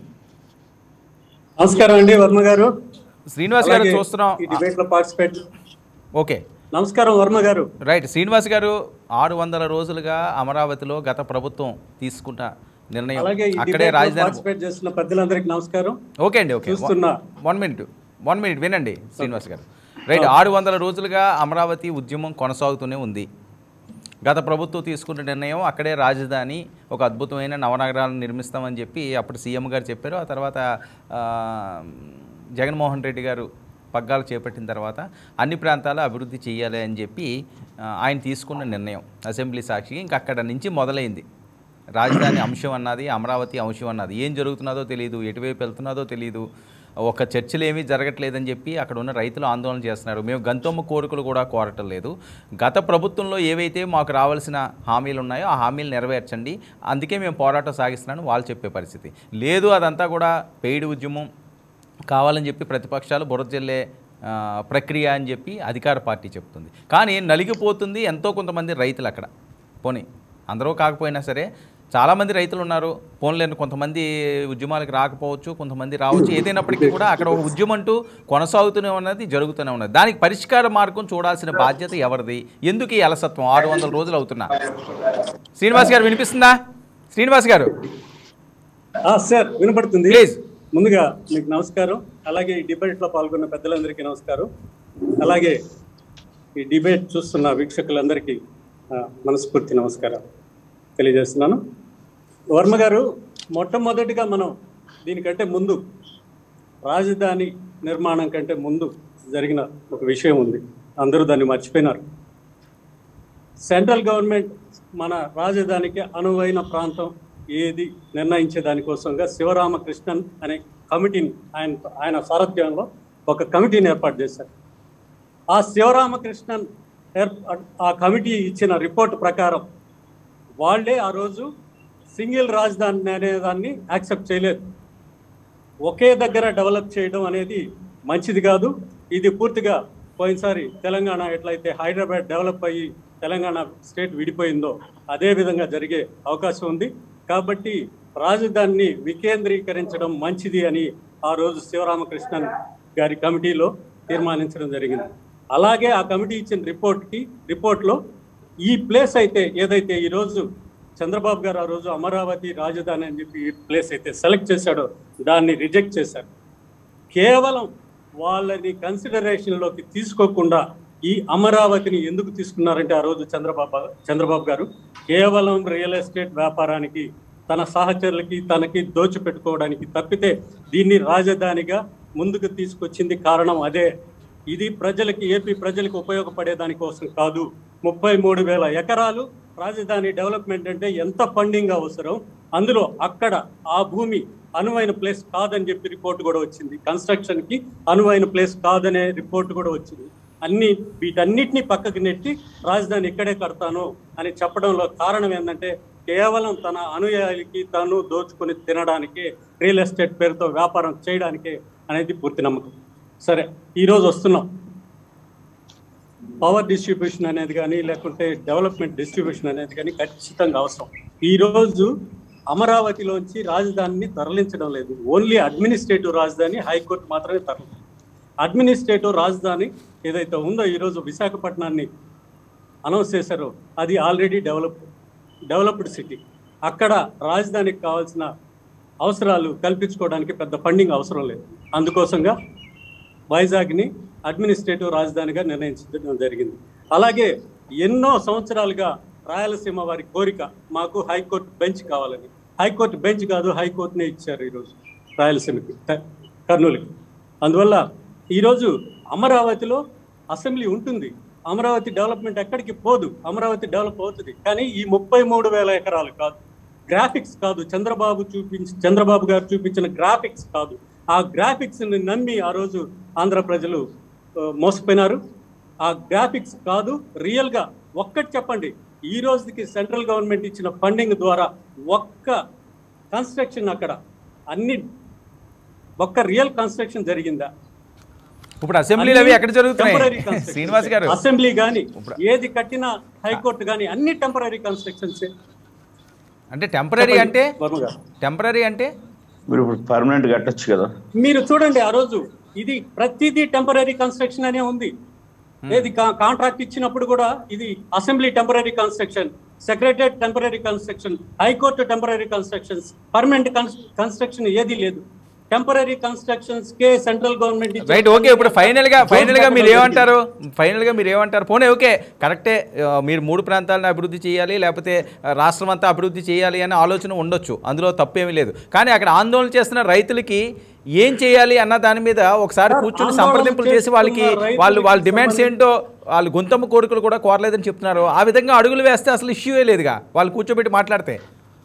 నమస్కారం అండి వర్మ గారు శ్రీనివాస్ గారు అలాగే చూస్తున్నాం ఈ డిబేట్ లో పార్టిసిపేట్ ఓకే నమస్కారం వర్మ గారు రైట్ శ్రీనివాస్ గారు ఆరు వందల రోజులుగా అమరావతిలో గత ప్రభుత్వం తీసుకున్న నిర్ణయం అలాగే ఈ అక్కడే డిబేట్ లో రాజధాని పార్టిసిపేట్ చేస్తున్న పెద్దలందరికీ నమస్కారం ఓకే అండి ఓకే చూస్తున్నా. వన్ మినిట్ వన్ మినిట్ వినండి శ్రీనివాస్ గారు రైట్ ఆరు వందల రోజులుగా అమరావతి ఉద్యమం కొనసాగుతూనే ఉంది గత ప్రభుత్వం తీసుకున్న నిర్ణయం అక్కడే రాజధాని ఒక అద్భుతమైన నవనగరాలను నిర్మిస్తామని చెప్పి అప్పుడు సీఎం గారు చెప్పారు ఆ తర్వాత ఆ, జగన్మోహన్ రెడ్డి గారు పగ్గాలు చేపట్టిన తర్వాత అన్ని ప్రాంతాలు అభివృద్ధి చేయాలి అని చెప్పి ఆ, ఆయన తీసుకున్న నిర్ణయం అసెంబ్లీ సాక్షి ఇంకా అక్కడ నుంచి మొదలైంది రాజధాని అంశం అన్నది అమరావతి అంశం అన్నది ఏం జరుగుతున్నదో తెలియదు ఎటువైపు వెళ్తున్నదో తెలియదు ఒక చర్చలు ఏమీ జరగట్లేదని చెప్పి అక్కడ ఉన్న రైతులు ఆందోళన చేస్తున్నారు మేము గంతమ్మ కోరికలు కూడా కోరటం లేదు గత ప్రభుత్వంలో ఏవైతే మాకు రావాల్సిన హామీలు ఉన్నాయో ఆ హామీలు నెరవేర్చండి అందుకే మేము పోరాటం సాగిస్తున్నాను వాళ్ళు చెప్పే పరిస్థితి లేదు అదంతా కూడా పెయిడ్ ఉద్యమం కావాలని చెప్పి ప్రతిపక్షాలు బురద జల్లే ఆ, ప్రక్రియ అని చెప్పి అధికార పార్టీ చెప్తుంది కానీ నలిగిపోతుంది ఎంతో కొంతమంది రైతులు అక్కడ పోనీ అందరూ కాకపోయినా సరే చాలామంది రైతులు ఉన్నారు పోన్లేని కొంతమంది ఉద్యమాలకు రాకపోవచ్చు కొంతమంది రావచ్చు ఏదైనప్పటికీ కూడా అక్కడ ఒక ఉద్యమం అంటూ కొనసాగుతూనే ఉన్నది జరుగుతూనే ఉన్నది దానికి పరిష్కార మార్గం చూడాల్సిన బాధ్యత ఎవరిది ఎందుకు ఈ అలసత్వం ఆరు వందల రోజులు అవుతున్నా శ్రీనివాస్ గారు వినిపిస్తుందా శ్రీనివాస్ గారు ఆ, సార్ వినపడుతుంది ప్లీజ్ ముందుగా మీకు నమస్కారం అలాగే ఈ డిబేట్ లో పాల్గొన్న పెద్దలందరికీ నమస్కారం అలాగే ఈ డిబేట్ చూస్తున్న వీక్షకులందరికీ ఆ, మనస్ఫూర్తి నమస్కారం తెలియజేస్తున్నాను వర్మ గారు మొట్టమొదటిగా మనం దీనికంటే ముందు రాజధాని నిర్మాణం కంటే ముందు జరిగిన ఒక విషయం ఉంది అందరూ దాన్ని మర్చిపోయినారు సెంట్రల్ గవర్నమెంట్ మన రాజధానికి అనువైన ప్రాంతం ఏది నిర్ణయించే దానికోసంగా శివరామకృష్ణన్ అనే కమిటీని ఆయన ఆయన సారథ్యంలో ఒక కమిటీని ఏర్పాటు చేశారు ఆ శివరామకృష్ణన్ ఏర్ప- ఆ కమిటీ ఇచ్చిన రిపోర్ట్ ప్రకారం వాళ్ళే ఆ రోజు సింగిల్ రాజధాని అనేదాన్ని యాక్సెప్ట్ చేయలేదు ఒకే దగ్గర డెవలప్ చేయడం అనేది మంచిది కాదు ఇది పూర్తిగా పోయినసారి తెలంగాణ ఎట్లయితే హైదరాబాద్ డెవలప్ అయ్యి తెలంగాణ స్టేట్ విడిపోయిందో అదే విధంగా జరిగే అవకాశం ఉంది కాబట్టి రాజధానిని వికేంద్రీకరించడం మంచిది అని ఆ రోజు శివరామకృష్ణన్ గారి కమిటీలో తీర్మానించడం జరిగింది అలాగే ఆ కమిటీ ఇచ్చిన రిపోర్ట్కి రిపోర్ట్లో ఈ ప్లేస్ అయితే ఏదైతే ఈరోజు చంద్రబాబు గారు ఆ రోజు అమరావతి రాజధాని అని చెప్పి ఈ ప్లేస్ అయితే సెలెక్ట్ చేశాడో దాన్ని రిజెక్ట్ చేశారు కేవలం వాళ్ళని కన్సిడరేషన్లోకి తీసుకోకుండా ఈ అమరావతిని ఎందుకు తీసుకున్నారంటే ఆ రోజు చంద్రబాబు చంద్రబాబు గారు కేవలం రియల్ ఎస్టేట్ వ్యాపారానికి తన సహచరులకి తనకి దోచిపెట్టుకోవడానికి తప్పితే దీన్ని రాజధానిగా ముందుకు తీసుకొచ్చింది కారణం అదే ఇది ప్రజలకి ఏపీ ప్రజలకు ఉపయోగపడే దానికోసం కాదు ముప్పై మూడు వేల ఎకరాలు రాజధాని డెవలప్మెంట్ అంటే ఎంత ఫండింగ్ అవసరం అందులో అక్కడ ఆ భూమి అనువైన ప్లేస్ కాదని చెప్పి రిపోర్ట్ కూడా వచ్చింది కన్స్ట్రక్షన్ కి అనువైన ప్లేస్ కాదనే రిపోర్ట్ కూడా వచ్చింది అన్ని వీటన్నిటిని పక్కకి నెట్టి రాజధాని ఇక్కడే కడతాను అని చెప్పడంలో కారణం ఏంటంటే కేవలం తన అనుయాయులకి తను దోచుకుని తినడానికి రియల్ ఎస్టేట్ పేరుతో వ్యాపారం చేయడానికే అనేది పూర్తి నమ్మకం సరే ఈరోజు వస్తున్నాం పవర్ డిస్ట్రిబ్యూషన్ అనేది కానీ లేకుంటే డెవలప్మెంట్ డిస్ట్రిబ్యూషన్ అనేది కానీ ఖచ్చితంగా అవసరం ఈరోజు అమరావతిలోంచి రాజధానిని తరలించడం లేదు ఓన్లీ అడ్మినిస్ట్రేటివ్ రాజధాని హైకోర్టు మాత్రమే తరలి అడ్మినిస్ట్రేటివ్ రాజధాని ఏదైతే ఉందో ఈరోజు విశాఖపట్నాన్ని అనౌన్స్ చేశారో అది ఆల్రెడీ డెవలప్ డెవలప్డ్ సిటీ అక్కడ రాజధానికి కావాల్సిన అవసరాలు కల్పించుకోవడానికి పెద్ద ఫండింగ్ అవసరం లేదు అందుకోసంగా వైజాగ్ని అడ్మినిస్ట్రేటివ్ రాజధానిగా నిర్ణయించడం జరిగింది అలాగే ఎన్నో సంవత్సరాలుగా రాయలసీమ వారి కోరిక మాకు హైకోర్టు బెంచ్ కావాలని హైకోర్టు బెంచ్ కాదు హైకోర్టునే ఇచ్చారు ఈరోజు రాయలసీమకి క- కర్నూలుకి అందువల్ల ఈరోజు అమరావతిలో అసెంబ్లీ ఉంటుంది అమరావతి డెవలప్మెంట్ ఎక్కడికి పోదు అమరావతి డెవలప్ అవుతుంది కానీ ఈ ముప్పై మూడు వేల ఎకరాలు కాదు గ్రాఫిక్స్ కాదు చంద్రబాబు చూపించి చంద్రబాబు గారు చూపించిన గ్రాఫిక్స్ కాదు ఆ గ్రాఫిక్స్ ని నమ్మి ఆ రోజు ఆంధ్ర ప్రజలు ఆ, మోసపోయినారు ఆ గ్రాఫిక్స్ కాదు రియల్ గా ఒక్కటి చెప్పండి ఈ రోజుకి సెంట్రల్ గవర్నమెంట్ ఇచ్చిన ఫండింగ్ ద్వారా ఒక్క కన్స్ట్రక్షన్ అక్కడ అన్ని ఒక్క రియల్ కన్స్ట్రక్షన్ జరిగిందా ఇప్పుడు అసెంబ్లీలు అవి ఎక్కడ జరుగుతున్నాయి Temporary constructions. శ్రీనివాస్ గారు అసెంబ్లీ గాని ఏది కట్టినా హైకోర్టు గాని అన్ని టెంపరీ కన్స్ట్రక్షన్స్ అంటే టెంపరీ అంటే వర్మ గారు టెంపరీ అంటే మీరు ఇప్పుడు పర్మనెంట్ కట్టొచ్చు కదా మీరు చూడండి ఆ రోజు ఇది ప్రతిదీ టెంపరీ కన్స్ట్రక్షన్ అనే ఉంది ఏది కాంట్రాక్ట్ ఇచ్చినప్పుడు కూడా ఇది assembly temporary construction secretariat temporary construction high court temporary constructions permanent construction ఏది లేదు టెంపరీ కన్స్ట్రక్షన్స్ కే సెంట్రల్ గవర్నమెంట్ రైట్ ఓకే ఇప్పుడు ఫైనల్ గా ఫైనల్ గా మీరు ఏమంటారు ఫైనల్ గా మీరు ఏమంటారు పోనీ ఓకే కరెక్టే ఆ, మీరు మూడు ప్రాంతాలను అభివృద్ధి చేయాలి లేకపోతే ఆ, రాష్ట్రం అంతా అభివృద్ధి చేయాలి అనే ఆలోచన ఉండొచ్చు అందులో తప్పేమీ లేదు కానీ అక్కడ ఆందోళన చేస్తున్న రైతులకి ఏం చేయాలి అన్న దాని మీద ఒకసారి సార్, కూర్చొని ఆందోళన సంప్రదింపులు చేసి వాళ్ళకి చేస్తున్న రైతులకి వాళ్ళు వాళ్ళ డిమాండ్స్ సంబంధించి- ఏంటో వాళ్ళు గొంతమ్మ కోరికలు కూడా కోరలేదని చెప్తున్నారు ఆ విధంగా అడుగులు వేస్తే అసలు ఇష్యూయే లేదుగా వాళ్ళు కూర్చోబెట్టి మాట్లాడితే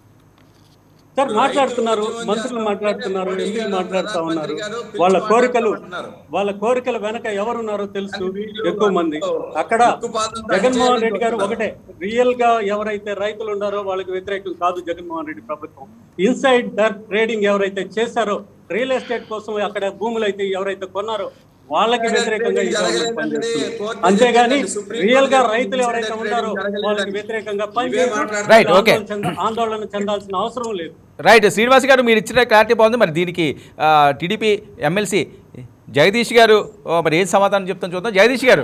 సార్ మాట్లాడుతున్నారు మంత్రులు మాట్లాడుతున్నారు ఎంపీలు మాట్లాడుతా ఉన్నారు వాళ్ళ కోరికలు వాళ్ళ కోరికల వెనక ఎవరున్నారో తెలుసు ఎక్కువ మంది అక్కడ జగన్మోహన్ రెడ్డి గారు ఒకటే రియల్ గా ఎవరైతే రైతులు ఉన్నారో వాళ్ళకి వ్యతిరేకం కాదు జగన్మోహన్ రెడ్డి ప్రభుత్వం ఇన్సైడ్ దర్ ట్రేడింగ్ ఎవరైతే చేశారో రియల్ ఎస్టేట్ కోసం అక్కడ భూములు అయితే ఎవరైతే కొన్నారో వాళ్ళకి వ్యతిరేకంగా ఈ గవర్నమెంట్ పనిచేస్తుంది అంతేగాని రియల్ గా రైతులు ఎవరైతే ఉన్నారో వాళ్ళకి వ్యతిరేకంగా పనిచేస్తుంది Right, okay. ఆందోళన చెందాల్సిన అవసరం లేదు రైట్ శ్రీనివాస్ గారు మీరు ఇచ్చిన క్లారిటీ బాగుంది మరి దీనికి టీడీపీ ఎమ్మెల్సీ జగదీష్ గారు ఓ, మరి ఏం సమాధానం చెప్తాను చూద్దాం జగదీష్ గారు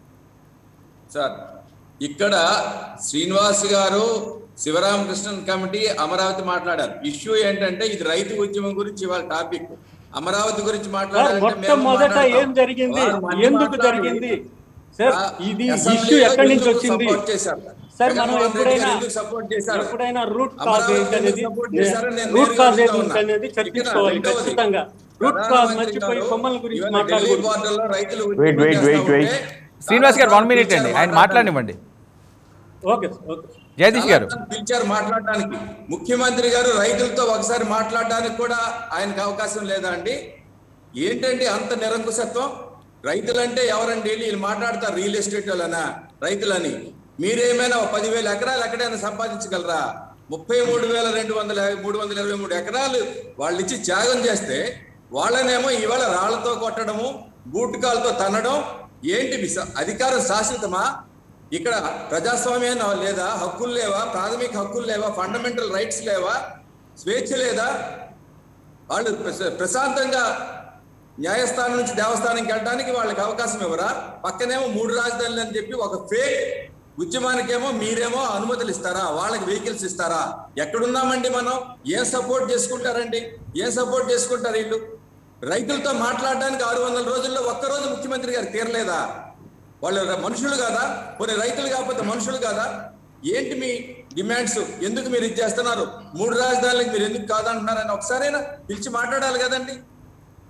సార్ ఇక్కడ శ్రీనివాస్ గారు శివరామకృష్ణన్ కమిటీ అమరావతి మాట్లాడారు ఇష్యూ ఏంటంటే ఇది రైతు ఉద్యమం గురించి ఇవాళ టాపిక్ అమరావతి గురించి సార్ మాట్లాడాలంటే మేము మొట్టమొదట మాట్లాడతాం. ఏం జరిగింది వారు మళ్ళీ ఎందుకు మాట్లాడి, జరిగింది సార్ ఆ, ఇది అసెంబ్లీలో ఇష్యూ ఎక్కడి నుంచి ఎందుకు వచ్చింది support చేశారు? సార్ మనం జగన్మోహన్ రెడ్డి ఎప్పుడైనా గారు ఎందుకు support చేశారు? ఎప్పుడైనా రూట్ కాజ్ అమరావతి ఏంటి అనేది ఎందుకు support చేశారని నేను రూట్ నేరుగా కాజ్ అడుగుతా ఏంటి ఉన్నా. అనేది ఇక్కడ చర్చించుకోవాలి రెండవది, ఖచ్చితంగా రూట్ కాజ్ ప్రధానమంత్రి మర్చిపోయి గారు కొమ్మల గురించి ఇవాళ ఢిల్లీ మాట్లాడకూడదు border లో రైతులు Wait, ఉద్యమం wait, wait, చేస్తా wait. ఉంటే శ్రీనివాస్ గారు వన్ చాలా మినిట్ అండి ఆయన పిలిచారు మాట్లాడనివ్వండి ఓకే సార్ ఓకే జగదీష్ గారు చాలా పిలిచారు మాట్లాడడానికి ముఖ్యమంత్రి గారు రైతులతో ఒకసారి మాట్లాడడానికి కూడా ఆయనకు అవకాశం లేదా అండి ఏంటండి అంత నిరంకుశత్వం రైతులంటే ఎవరండి వీళ్ళు మాట్లాడతారు రియల్ ఎస్టేట్ వాళ్ళనా రైతులని మీరేమైనా ఒక పదివేల ఎకరాలు ఎక్కడైనా సంపాదించగలరా ముప్పై మూడు వేల రెండు వందల మూడు వందల ఇరవై మూడు ఎకరాలు వాళ్ళు ఇచ్చి త్యాగం చేస్తే వాళ్ళనేమో ఇవాళ రాళ్లతో కొట్టడము బూటుకాలతో తన్నడం ఏంటి మీ స- అధికారం శాశ్వతమా ఇక్కడ ప్రజాస్వామ్యం లేదా హక్కులు లేవా ప్రాథమిక హక్కులు లేవా ఫండమెంటల్ రైట్స్ లేవా స్వేచ్ఛ లేదా వాళ్ళు ప్రశ- ప్రశాంతంగా న్యాయస్థానం నుంచి దేవస్థానంకి వెళ్ళడానికి వాళ్ళకి అవకాశం ఇవ్వరా పక్కనేమో మూడు రాజధానులు అని చెప్పి ఒక ఫేక్ ఉద్యమానికేమో మీరేమో అనుమతులు ఇస్తారా వాళ్ళకి వెహికల్స్ ఇస్తారా ఎక్కడున్నామండి మనం ఏం సపోర్ట్ చేసుకుంటారండి ఏం సపోర్ట్ చేసుకుంటారు వీళ్ళు రైతులతో మాట్లాడడానికి ఆరు వందల రోజుల్లో ఒక్కరోజు ముఖ్యమంత్రి గారు తీరలేదా వాళ్ళు ర- మనుషులు కాదా కొన్ని రైతులు కాకపోతే మనుషులు కాదా ఏంటి మీ డిమాండ్స్ ఎందుకు మీరు ఇది చేస్తున్నారు మూడు రాజధానులకు మీరు ఎందుకు కాదంటున్నారని ఒకసారైనా పిలిచి మాట్లాడాలి కదండి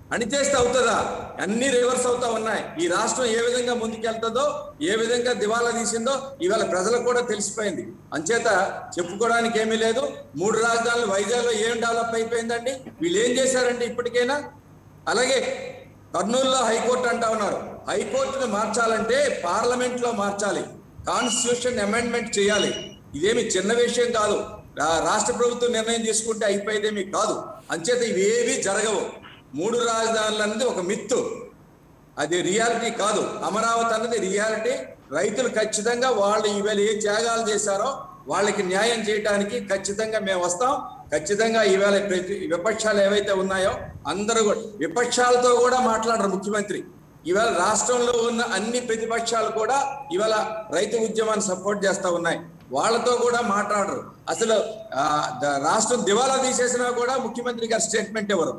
అణిచేస్తే అవుతుందా అన్ని రివర్స్ అవుతా ఉన్నాయి ఈ రాష్ట్రం ఏ విధంగా ముందుకెళ్తుందో ఏ విధంగా దివాలా తీసిందో ఇవాళ ప్రజలకు కూడా తెలిసిపోయింది అంచేత చెప్పుకోవడానికి ఏమీ లేదు మూడు రాజధానులు వైజాగ్లో ఏం డెవలప్ అయిపోయిందండి వీళ్ళు ఏం చేశారండి ఇప్పటికైనా అలాగే కర్నూలులో హైకోర్టు అంటా ఉన్నారు హైకోర్టును మార్చాలంటే పార్లమెంట్ లో మార్చాలి కాన్స్టిట్యూషన్ అమెండ్మెంట్ చేయాలి ఇదేమి చిన్న విషయం కాదు రా- రాష్ట్ర ప్రభుత్వం నిర్ణయం తీసుకుంటే అయిపోయేదేమి కాదు అంచేత ఇవేవి జరగవు మూడు రాజధానులు అన్నది ఒక మిత్తు అది రియాలిటీ కాదు అమరావతి అన్నది రియాలిటీ రైతులు ఖచ్చితంగా వాళ్ళు ఈవేళ ఏ త్యాగాలు చేశారో వాళ్ళకి న్యాయం చేయడానికి ఖచ్చితంగా మేము వస్తాం ఖచ్చితంగా ఈవేళ ప్రతి విపక్షాలు ఏవైతే ఉన్నాయో అందరూ కూడా విపక్షాలతో కూడా మాట్లాడరు ముఖ్యమంత్రి ఇవాళ రాష్ట్రంలో ఉన్న అన్ని ప్రతిపక్షాలు కూడా ఇవాళ రైతు ఉద్యమాన్ని సపోర్ట్ చేస్తా ఉన్నాయి వాళ్ళతో కూడా మాట్లాడరు అసలు ఆ, ద- రాష్ట్రం దివాలా తీసేసినా కూడా ముఖ్యమంత్రి గారు స్టేట్మెంట్ ఎవరు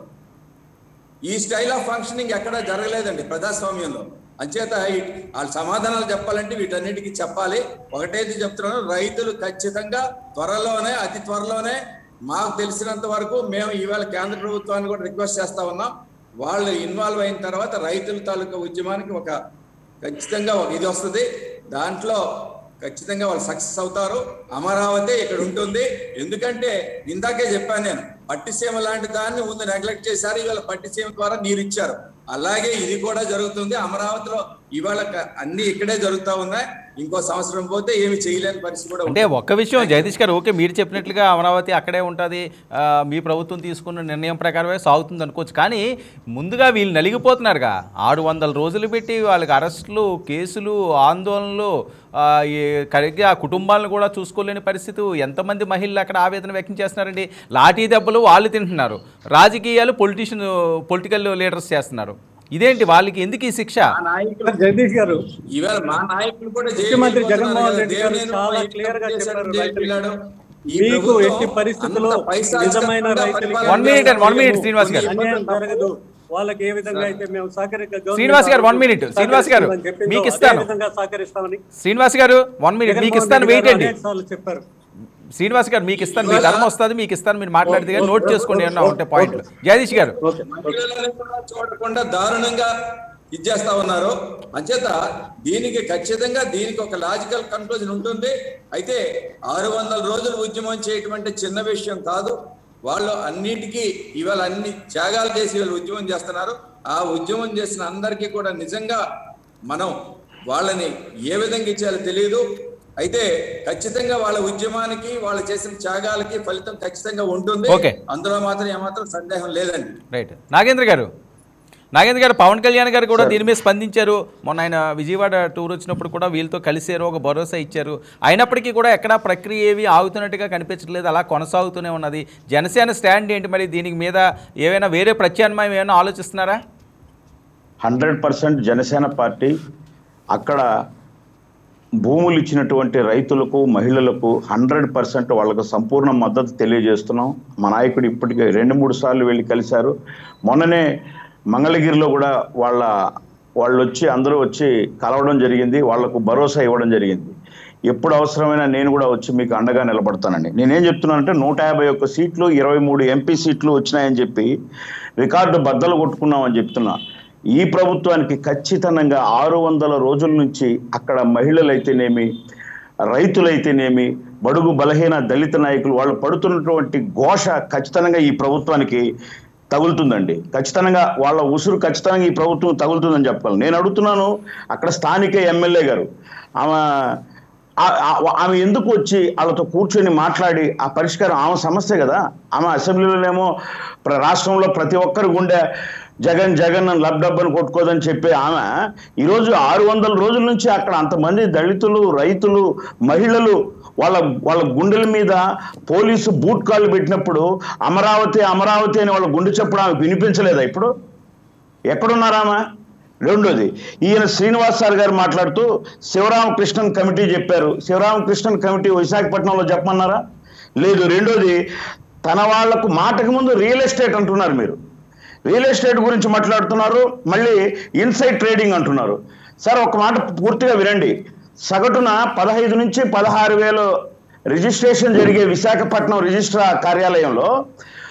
ఈ స్టైల్ ఆఫ్ ఫంక్షనింగ్ ఎక్కడా జరగలేదండి ప్రజాస్వామ్యంలో అంచేత ఈ- వాళ్ళ సమాధానాలు చెప్పాలంటే వీటన్నిటికీ చెప్పాలి ఒకటైతే చెప్తున్నాను రైతులు ఖచ్చితంగా త్వరలోనే అతి త్వరలోనే మాకు తెలిసినంత వరకు మేము ఇవాళ కేంద్ర ప్రభుత్వాన్ని కూడా రిక్వెస్ట్ చేస్తా ఉన్నాం వాళ్ళు ఇన్వాల్వ్ అయిన తర్వాత రైతుల తాలూకా ఉద్యమానికి ఒక ఖచ్చితంగా ఒక ఇది వస్తుంది దాంట్లో ఖచ్చితంగా వాళ్ళు సక్సెస్ అవుతారు అమరావతి ఇక్కడ ఉంటుంది ఎందుకంటే ఇందాకే చెప్పాను నేను పట్టిసీమ లాంటి దాన్ని ముందు నెగ్లెక్ట్ చేశారు ఇవాళ పట్టిసీమ ద్వారా నీరు ఇచ్చారు అలాగే ఇది కూడా జరుగుతుంది అమరావతిలో ఇవాళ క- అన్ని ఇక్కడే జరుగుతా ఉన్నాయి ఇంకో సంవత్సరం పోతే ఏమి చేయలేని పరిస్థితి కూడా అంటే ఉంటుంది. ఒక్క విషయం జగదీష్ గారు ఓకే మీరు చెప్పినట్లుగా అమరావతి అక్కడే ఉంటుంది ఆ, మీ ప్రభుత్వం తీసుకున్న నిర్ణయం ప్రకారమే సాగుతుంది అనుకోవచ్చు కానీ ముందుగా వీళ్ళు నలిగిపోతున్నారుగా ఆరు వందల రోజులు పెట్టి వాళ్ళకి అరెస్టులు కేసులు ఆందోళనలు ఆ, ఈ కరిగి ఆ కుటుంబాలను కూడా చూసుకోలేని పరిస్థితి ఎంతమంది మహిళలు అక్కడ ఆవేదన వ్యక్తం చేస్తున్నారండి లాఠీ దెబ్బలు వాళ్ళు తింటున్నారు రాజకీయాలు పొలిటీషియన్ పొలిటికల్ లీడర్స్ చేస్తున్నారు ఇదేంటి వాళ్ళకి ఎందుకు ఈ శిక్ష మా నాయకులు జగదీష్ గారు ఇవాళ మా నాయకులు కూడా జైలుకి ముఖ్యమంత్రి వెళ్ళిపోతున్నారు జగన్మోహన్ కదా. రెడ్డి గారు దేవినేని చాలా ఉమా క్లియర్ గా చేశాడు, చెప్పారు జైలుకి రైతులకి. వెళ్ళాడు. ఈ మీకు ప్రభుత్వం ఎట్టి పరిస్థితుల్లో అంత పైశాచికంగా నిజమైన రైతులకి పరిపాలన One minute and one minute, చేస్తున్నారు. శ్రీనివాస్ గారు. కొన్ని అన్యాయం ఇబ్బందులు జరగదు వాళ్ళకి ఏ విధంగా అయితే మేము సహకరిక గవర్నమెంట్ శ్రీనివాస్ గారు, one minute. శ్రీనివాస్ గారు, సహకరిస్తామని చెప్పిందో మీకు అదే ఇస్తాను. విధంగా సహకరిస్తామని శ్రీనివాస్ గారు వన్ మినిట్ మీకు జగన్మోహన్ ఇస్తాను రెడ్డి వెయిట్ గారు అండి అనేక సార్లు చెప్పారు శ్రీనివాస్ గారు మీకు ఇస్తాను మీ ధర్మం వస్తుంది మీకు ఇస్తాను మీరు మాట్లాడితే కానీ నోట్ చేసుకోండి ఏమన్నా ఉంటే పాయింట్లు జగదీష్ గారు ఓకే మహిళలను కూడా చూడకుండా దారుణంగా ఇచ్చేస్తా ఉన్నారు అంచేత దీనికి ఖచ్చితంగా దీనికి ఒక లాజికల్ కన్క్లూజన్ ఉంటుంది అయితే ఆరు వందల రోజులు ఉద్యమం చేయటం అంటే చిన్న విషయం కాదు వాళ్ళు అన్నిటికీ ఇవాళ అన్ని త్యాగాలు చేసి వాళ్ళు ఉద్యమం చేస్తున్నారు ఆ ఉద్యమం చేసిన అందరికీ కూడా నిజంగా మనం వాళ్ళని ఏ విధంగా ఇచ్చేయాలో తెలియదు అయితే ఖచ్చితంగా వాళ్ళ ఉద్యమానికి వాళ్ళు చేసిన త్యాగాలకి ఫలితం ఖచ్చితంగా ఉంటుంది Okay. అందులో మాత్రం ఏమాత్రం సందేహం లేదండి రైట్ నాగేంద్ర గారు నాగేంద్ర గారు పవన్ కళ్యాణ్ గారు కూడా దీని మీద స్పందించారు మొన్న ఆయన విజయవాడ టూర్ వచ్చినప్పుడు కూడా వీళ్ళతో కలిసారు ఒక భరోసా ఇచ్చారు అయినప్పటికీ కూడా ఎక్కడా ప్రక్రియ ఏవి ఆగుతున్నట్టుగా కనిపించట్లేదు అలా కొనసాగుతూనే ఉన్నది జనసేన స్టాండ్ ఏంటి మరి దీనికి మీద ఏమైనా వేరే ప్రత్యామ్నాయం ఏమైనా ఆలోచిస్తున్నారా హండ్రెడ్ పర్సెంట్ జనసేన పార్టీ అక్కడ భూములు ఇచ్చినటువంటి రైతులకు మహిళలకు హండ్రెడ్ పర్సెంట్ వాళ్ళకు సంపూర్ణ మద్దతు తెలియజేస్తున్నాం మా నాయకుడు ఇప్పటికే రెండు మూడు సార్లు వెళ్ళి కలిశారు మొన్ననే మంగళగిరిలో కూడా వాళ్ళ వాళ్ళు వచ్చి అందరూ వచ్చి కలవడం జరిగింది వాళ్లకు భరోసా ఇవ్వడం జరిగింది ఎప్పుడు అవసరమైనా నేను కూడా వచ్చి మీకు అండగా నిలబడతానండి నేనేం చెప్తున్నానంటే నూట యాభై ఒక్క సీట్లు ఇరవై మూడు ఎంపీ సీట్లు వచ్చినాయని చెప్పి రికార్డు బద్దలు కొట్టుకున్నామని చెప్తున్నా ఈ ప్రభుత్వానికి ఖచ్చితంగా ఆరు వందల రోజుల నుంచి అక్కడ మహిళలైతేనేమి రైతులైతేనేమి బడుగు బలహీన దళిత నాయకులు వాళ్ళు పడుతున్నటువంటి ఘోష ఖచ్చితంగా ఈ ప్రభుత్వానికి తగులుతుందండి ఖచ్చితంగా వాళ్ళ ఉసురు ఖచ్చితంగా ఈ ప్రభుత్వం తగులుతుందని చెప్పగలను నేను అడుగుతున్నాను అక్కడ స్థానిక ఎమ్మెల్యే గారు ఆమె ఆ- ఆ- ఆమె ఎందుకు వచ్చి వాళ్ళతో కూర్చొని మాట్లాడి ఆ పరిష్కారం ఆమె సమస్య కదా ఆమె అసెంబ్లీలోనేమో ప్ర- రాష్ట్రంలో ప్రతి ఒక్కరి గుండె జగన్ జగన్ అని లబ్డబ్బని కొట్టుకోదని చెప్పే ఆమె ఈరోజు ఆరు వందల రోజుల నుంచి అక్కడ అంతమంది దళితులు రైతులు మహిళలు వాళ్ళ వాళ్ళ గుండెల మీద పోలీసు బూట్ కాళ్ళు పెట్టినప్పుడు అమరావతి అమరావతి అని వాళ్ళ గుండె చెప్పడం ఆమె వినిపించలేదా ఇప్పుడు ఎక్కడున్నారామా రెండోది ఈయన శ్రీనివాస్ సార్ గారు మాట్లాడుతూ శివరామకృష్ణన్ కమిటీ చెప్పారు శివరామకృష్ణన్ కమిటీ విశాఖపట్నంలో చెప్పమన్నారా లేదు రెండోది తన వాళ్లకు మాటకు ముందు రియల్ ఎస్టేట్ అంటున్నారు మీరు రియల్ ఎస్టేట్ గురించి మాట్లాడుతున్నారు మళ్ళీ ఇన్సైడ్ ట్రేడింగ్ అంటున్నారు సార్ ఒక మాట పూర్తిగా వినండి సగటున పదహైదు నుంచి పదహారు వేలు రిజిస్ట్రేషన్ జరిగే విశాఖపట్నం రిజిస్ట్రార్ కార్యాలయంలో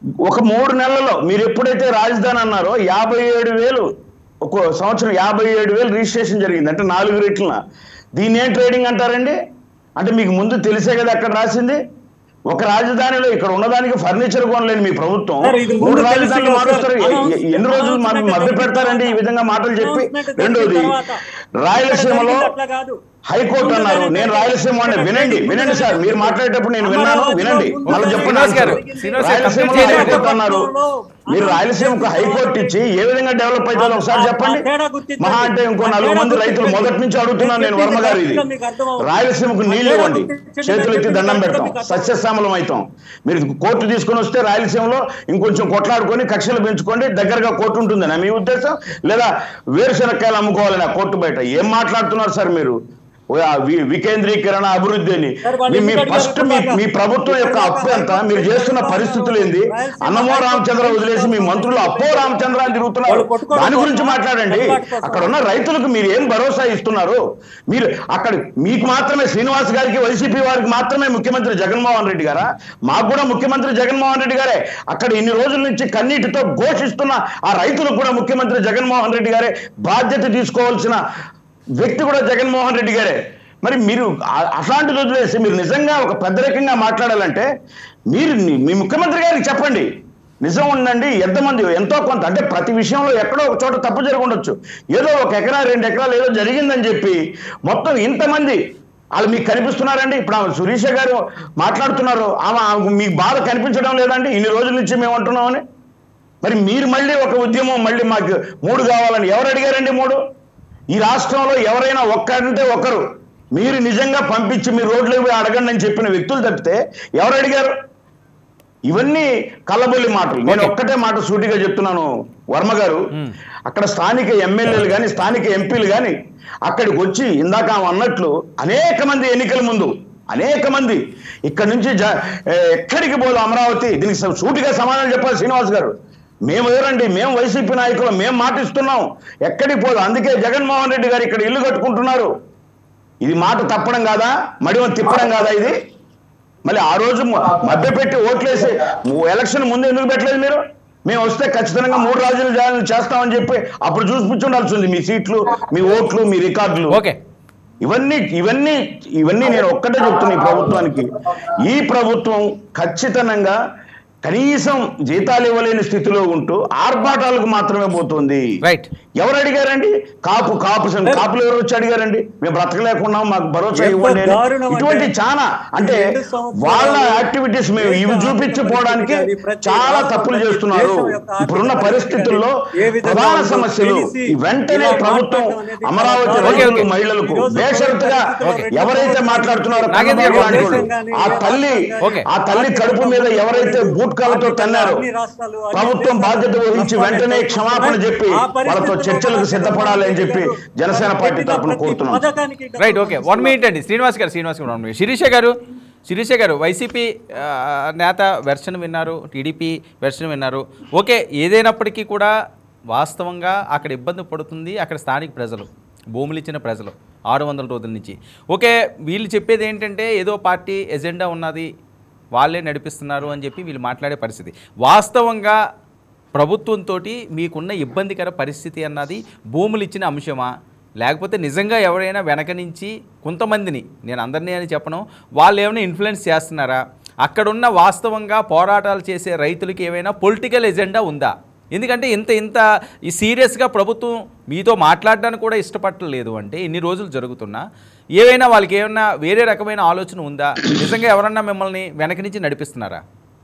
ఒక మూడు నెలల్లో మీరు ఎప్పుడైతే రాజధాని అన్నారో యాభై ఏడు వేలు ఒక సంవత్సరం యాభై ఏడు వేలు రిజిస్ట్రేషన్ జరిగింది అంటే నాలుగు రేట్లన దీన్ని ఏం ట్రేడింగ్ అంటారండి అంటే మీకు ముందు తెలిసే కదా అక్కడ రాసింది ఒక రాజధానిలో ఇక్కడ ఉన్నదానికి ఫర్నిచర్ కొనలేని మీ ప్రభుత్వం సార్, ఇది ముందు మూడు తెలిసి రాజధానులు కదా మారుస్తారు సార్. ఎ- ఎ- ఎన్ని రోజులు మా- Announcement మభ్య జరిగిన పెడతారండి ఈ తర్వాత. విధంగా మాటలు చెప్పి Announcement జరిగిన రెండోది తర్వాత. రాయలసీమలో అట్లా కాదు. హైకోర్టు అన్నారు నేను రాయలసీమ వాడిని వినండి వినండి సార్ మీరు మాట్లాడేటప్పుడు నేను విన్నాను వినండి మళ్ళీ చెప్పండి శ్రీనివాస్ గారు, ఆన్సర్. శ్రీనివాస్ గారు, రాయలసీమలో complete చేయండి. హైకోర్టు అన్నారు మీరు రాయలసీమకు హైకోర్టు ఇచ్చి ఏ విధంగా డెవలప్ అవుతుందో ఒకసారి చెప్పండి మహా అంటే ఇంకో నలుగు మంది రైతులు మొదటి నుంచి అడుగుతున్నాను నేను వర్మ గారు ఇది రాయలసీమకు నీళ్లు ఇవ్వండి చేతులు ఎత్తి దండం పెడతాం సస్యశ్యామలం అవుతాం మీరు కోర్టు తీసుకొని వస్తే రాయలసీమలో ఇంకొంచెం కొట్లాడుకొని కక్షలు పెంచుకోండి దగ్గరగా కోర్టు ఉంటుందని మీ ఉద్దేశం లేదా వేరుశనక్కాయలు అమ్ముకోవాలని ఆ కోర్టు బయట ఏం మాట్లాడుతున్నారు సార్ మీరు ఓ ఆ వి- వికేంద్రీకరణ అభివృద్ధి అని సార్, వాళ్ళు మీ- మీ ఎందుకు ఫస్ట్ మీ అడిగారు మీ ప్రభుత్వం యొక్క అప్పు ఎంత మీరు చేస్తున్న పరిస్థితులు ఏంది అన్నమో రామచంద్ర వదిలేసి మీ మంత్రులు అప్పో రామచంద్ర అని తిరుగుతున్నారు వాళ్ళు కొట్టుకోవడం దాని గురించి కోసం, మాట్లాడండి కొట్లాట కోసం. అక్కడ ఉన్న రైతులకు మీరు ఏం భరోసా ఇస్తున్నారు మీరు అక్కడ మీకు మాత్రమే శ్రీనివాస్ గారికి వైసీపీ వారికి మాత్రమే ముఖ్యమంత్రి జగన్మోహన్ రెడ్డి గారా మాకు కూడా ముఖ్యమంత్రి జగన్మోహన్ రెడ్డి గారే అక్కడ ఇన్ని రోజుల నుంచి కన్నీటితో ఘోషిస్తున్న ఆ రైతులకు కూడా ముఖ్యమంత్రి జగన్మోహన్ రెడ్డి గారే బాధ్యత తీసుకోవాల్సిన వ్యక్తి కూడా జగన్మోహన్ రెడ్డి గారే మరి మీరు ఆ- అట్లాంటిది వదిలేసి మీరు నిజంగా ఒక పెద్దరికంగా మాట్లాడాలంటే మీరు ని- మీ ముఖ్యమంత్రి గారికి చెప్పండి నిజం ఉండండి ఎంతమంది ఎంతో కొంత అంటే ప్రతి విషయంలో ఎక్కడో ఒక చోట తప్పు జరిగి ఉండొచ్చు ఏదో ఒక ఎకరా రెండు ఎకరాలు ఏదో జరిగిందని చెప్పి మొత్తం ఇంతమంది వాళ్ళు మీకు కనిపిస్తున్నారండి ఇప్పుడు ఆమె సురీష గారు మాట్లాడుతున్నారు ఆమె ఆమెకు మీకు బాధ కనిపించడం లేదండి ఇన్ని రోజుల నుంచి మేము అంటున్నామని మరి మీరు మళ్ళీ ఒక ఉద్యమం మళ్ళీ మాకు మూడు కావాలని ఎవరు అడిగారండి మూడు ఈ రాష్ట్రంలో ఎవరైనా ఒక్కరంటే ఒకరు మీరు నిజంగా పంపించి మీరు రోడ్లకు పోయి అడగండి అని చెప్పిన వ్యక్తులు తప్పితే ఎవరు అడిగారు ఇవన్నీ కల్లబొల్లి మాటలు నేను Okay. ఒక్కటే మాట సూటిగా చెప్తున్నాను వర్మ గారు అక్కడ స్థానిక ఎమ్మెల్యేలు కానీ స్థానిక ఎంపీలు కానీ అక్కడికి వచ్చి ఇందాక ఆమె అన్నట్లు అనేక మంది ఎన్నికల ముందు అనేక మంది ఇక్కడ నుంచి జ- ఏ, ఎక్కడికి పోదు అమరావతి దీనికి స- సూటిగా సమాధానం చెప్పాలి శ్రీనివాస్ గారు మేము ఎవరండి మేము వైసీపీ నాయకులు మేము మాటిస్తున్నాం ఎక్కడికి పోదు అందుకే జగన్మోహన్ రెడ్డి గారు ఇక్కడ ఇల్లు కట్టుకుంటున్నారు ఇది మాట తప్పడం కాదా మడిమ తిప్పడం కాదా ఇది మళ్ళీ ఆ రోజు మధ్య పెట్టి ఓట్లేసి ఎలక్షన్ ముందు ఎందుకు పెట్టలేదు మీరు మేము వస్తే ఖచ్చితంగా మూడు రాజ్యాలు చేస్తామని చెప్పి అప్పుడు చూసిపుచ్చుండాల్సి ఉంది మీ సీట్లు మీ ఓట్లు మీ రికార్డులు ఓకే ఇవన్నీ ఇవన్నీ ఇవన్నీ నేను ఒక్కటే చెప్తున్నా ఈ ప్రభుత్వానికి ఈ ప్రభుత్వం ఖచ్చితంగా కనీసం జీతాలు ఇవ్వలేని స్థితిలో ఉంటూ ఆర్భాటాలకు మాత్రమే పోతుంది రైట్ ఎవరు అడిగారండి కాపు కాపు సం- కాపులు ఎవరు వచ్చి అడిగారండి మేము బ్రతకలేకున్నాం మాకు భరోసా ఎంత ఇవ్వండి అని. దారుణం అంటే ఇటువంటి చాలా అంటే రెండు సంవత్సరాలు వాళ్ళ యాక్టివిటీస్ మేము ఇవి చూపించుకోవడానికి దేశ ప్రతి చాలా రాష్ట్రం, తప్పులు ప్రతి చేస్తున్నారు దేశం యొక్క ఇప్పుడున్న ఆర్థిక పరిస్థితుల్లో ఏ విధంగా ప్రధాన ఉందో సమస్యలు తెలిసి ఈ వెంటనే ఇలా ప్రభుత్వం మాట్లాడటం అనేది అమరావతి చాలా ఓకే, రైతులు ఓకే. మహిళలకు ఈరోజు బేషరతుగా ఓకే. ఎవరైతే మాట్లాడుతున్నారో నాగేంద్ర కన్నబాబు గారు, లాంటి వాళ్ళు, దేశం ఆ కానీ, తల్లి ఓకే. ఆ తల్లి కడుపు మీద ఎవరైతే బూట్కాలతో తన్నారు అన్ని రాష్ట్రాలు, అన్ని ప్రభుత్వం దేశాలు బాధ్యత వహించి వెంటనే తప్పకుండా క్షమాపణ చెప్పి ఆ వాళ్ళతో పరిస్థితుల్లో చర్చలకు కూడా సిద్ధపడాలి అని చెప్పి జనసేన పార్టీ పెట్టిన తరఫున ప్రతి కోరుతున్నాం పథకానికి రైట్ ఓకే వన్ మినిట్ అండి శ్రీనివాస్ గారు శ్రీనివాస్ గారు వన్ మినిట్ శిరీష గారు శిరీష గారు వైసీపీ ఆ, నేత వెర్షన్ విన్నారు టీడీపీ వెర్షన్ విన్నారు ఓకే ఏదైనప్పటికీ కూడా వాస్తవంగా అక్కడ ఇబ్బంది పడుతుంది అక్కడ స్థానిక ప్రజలు భూములు ఇచ్చిన ప్రజలు ఆరు వందల రోజుల నుంచి ఓకే వీళ్ళు చెప్పేది ఏంటంటే ఏదో పార్టీ ఎజెండా ఉన్నది వాళ్ళే నడిపిస్తున్నారు అని చెప్పి వీళ్ళు మాట్లాడే పరిస్థితి వాస్తవంగా ప్రభుత్వంతో మీకున్న ఇబ్బందికర పరిస్థితి అన్నది భూములు ఇచ్చిన అంశమా లేకపోతే నిజంగా ఎవరైనా వెనక నుంచి కొంతమందిని నేను అందరినీ అని చెప్పను వాళ్ళు ఏమైనా ఇన్ఫ్లుయెన్స్ చేస్తున్నారా అక్కడున్న వాస్తవంగా పోరాటాలు చేసే రైతులకి ఏమైనా పొలిటికల్ ఎజెండా ఉందా ఎందుకంటే ఇంత ఇంత ఈ సీరియస్గా ప్రభుత్వం మీతో మాట్లాడడానికి కూడా ఇష్టపడలేదు అంటే ఇన్ని రోజులు జరుగుతున్నా ఏవైనా వాళ్ళకి ఏమైనా వేరే రకమైన ఆలోచన ఉందా నిజంగా ఎవరన్నా మిమ్మల్ని వెనక నుంచి నడిపిస్తున్నారా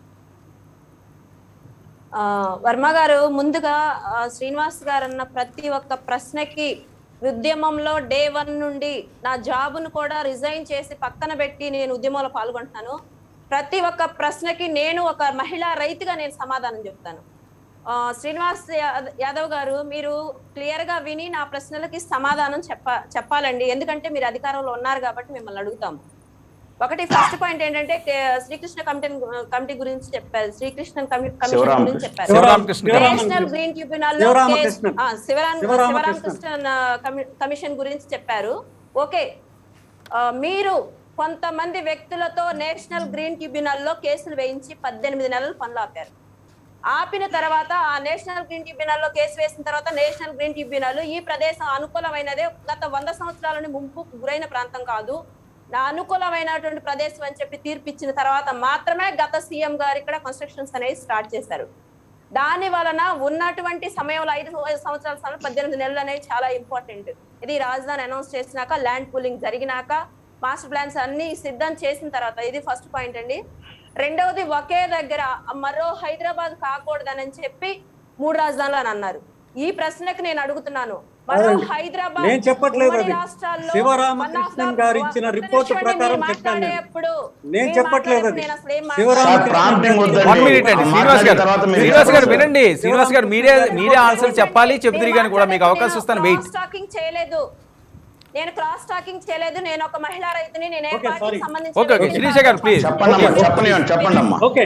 ఆ, వర్మ గారు ముందుగా ఆ, శ్రీనివాస్ గారు అన్న ప్రతి ఒక్క ప్రశ్నకి ఉద్యమంలో డే వన్ నుండి నా జాబును కూడా రిజైన్ చేసి పక్కన పెట్టి నేను ఉద్యమంలో పాల్గొంటున్నాను ప్రతి ఒక్క ప్రశ్నకి నేను ఒక మహిళా రైతుగా నేను సమాధానం చెప్తాను ఆ, శ్రీనివాస్ యాద- యాదవ్ గారు మీరు క్లియర్ గా విని నా ప్రశ్నలకి సమాధానం చెప్ప చెప్పాలండి ఎందుకంటే మీరు అధికారంలో ఉన్నారు కాబట్టి మిమ్మల్ని అడుగుతాము ఒకటి ఫస్ట్ పాయింట్ ఏంటంటే కే- శ్రీకృష్ణ కమిటీ కమిటీ గురించి చెప్పారు శ్రీకృష్ణ కమి- కమిషన్ శివరామ గురించి చెప్పారు శివరామకృష్ణ నేషనల్ గ్రీన్ ట్రిబ్యునల్ లో శివరామకృష్ణ. కేసు- ఆ, శివరామ శివరామకృష్ణ. శివరామకృష్ణ కమి- కమిషన్ గురించి చెప్పారు ఓకే ఆ, మీరు కొంతమంది వ్యక్తులతో నేషనల్ గ్రీన్ ట్రిబ్యునల్ లో కేసులు వేయించి పద్దెనిమిది నెలలు పనులు ఆపారు ఆపిన తర్వాత ఆ నేషనల్ గ్రీన్ ట్రిబ్యునల్ లో కేసు వేసిన తర్వాత నేషనల్ గ్రీన్ ట్రిబ్యునల్ ఈ ప్రదేశం అనుకూలమైనదే గత వంద సంవత్సరాలని ముంపు గురైన ప్రాంతం కాదు నా అనుకూలమైనటువంటి ప్రదేశం అని చెప్పి తీర్పు ఇచ్చిన తర్వాత మాత్రమే గత సీఎం గారు ఇక్కడ కన్స్ట్రక్షన్స్ అనేవి స్టార్ట్ చేశారు దాని వలన ఉన్నటువంటి సమయంలో ఐదు సంవత్సరాల సమయంలో పద్దెనిమిది నెలలు అనేవి చాలా ఇంపార్టెంట్ ఇది రాజధాని అనౌన్స్ చేసినాక ల్యాండ్ పూలింగ్ జరిగినాక మాస్టర్ ప్లాన్స్ అన్ని సిద్ధం చేసిన తర్వాత ఇది ఫస్ట్ పాయింట్ అండి రెండవది ఒకే దగ్గర మరో హైదరాబాద్ కాకూడదని చెప్పి మూడు రాజధానులు అని అన్నారు ఈ ప్రశ్నకు నేను అడుగుతున్నాను మరో కాదండి. హైదరాబాద్ నేను చెప్పట్లేదు ఉమ్మడి అది. రాష్ట్రాల్లో శివరామకృష్ణన్ one of the- గారు ఇచ్చిన ఒక్క రిపోర్ట్ నిమిషం అండి, ప్రకారం మీరు చెప్పాను నేను. మాట్లాడేప్పుడు నేను మీరు చెప్పట్లేదు మాట్లాడేప్పుడు అది. నేను అసలు ఏం శివరామ మాట్లాడలేదు. సార్ ప్రాంప్టింగ్ వద్దండి. వన్ మినిట్ అండి శ్రీనివాస్ గారు తర్వాత మీరు శ్రీనివాస్ గారు చెప్పండి. వినండి శ్రీనివాస్ గారు మీడియా మీడియా ఆన్సర్ చెప్పాలి చెప్తున్నారు కానీ కూడా మీకు అవకాశం ఇస్తాను వెయిట్ క్రాస్ టాకింగ్ చేయలేదు నేను క్రాస్ టాకింగ్ చేయలేదు నేను ఒక మహిళా రైతుని నేను ఏ Okay, sorry. పార్టీకి సంబంధించిన ఓకే ఓకే వ్యక్తిని శిరీష కాదు. గారు ప్లీజ్ చెప్పండి అమ్మా చెప్పనివ్వండి చెప్పండి అమ్మా ఓకే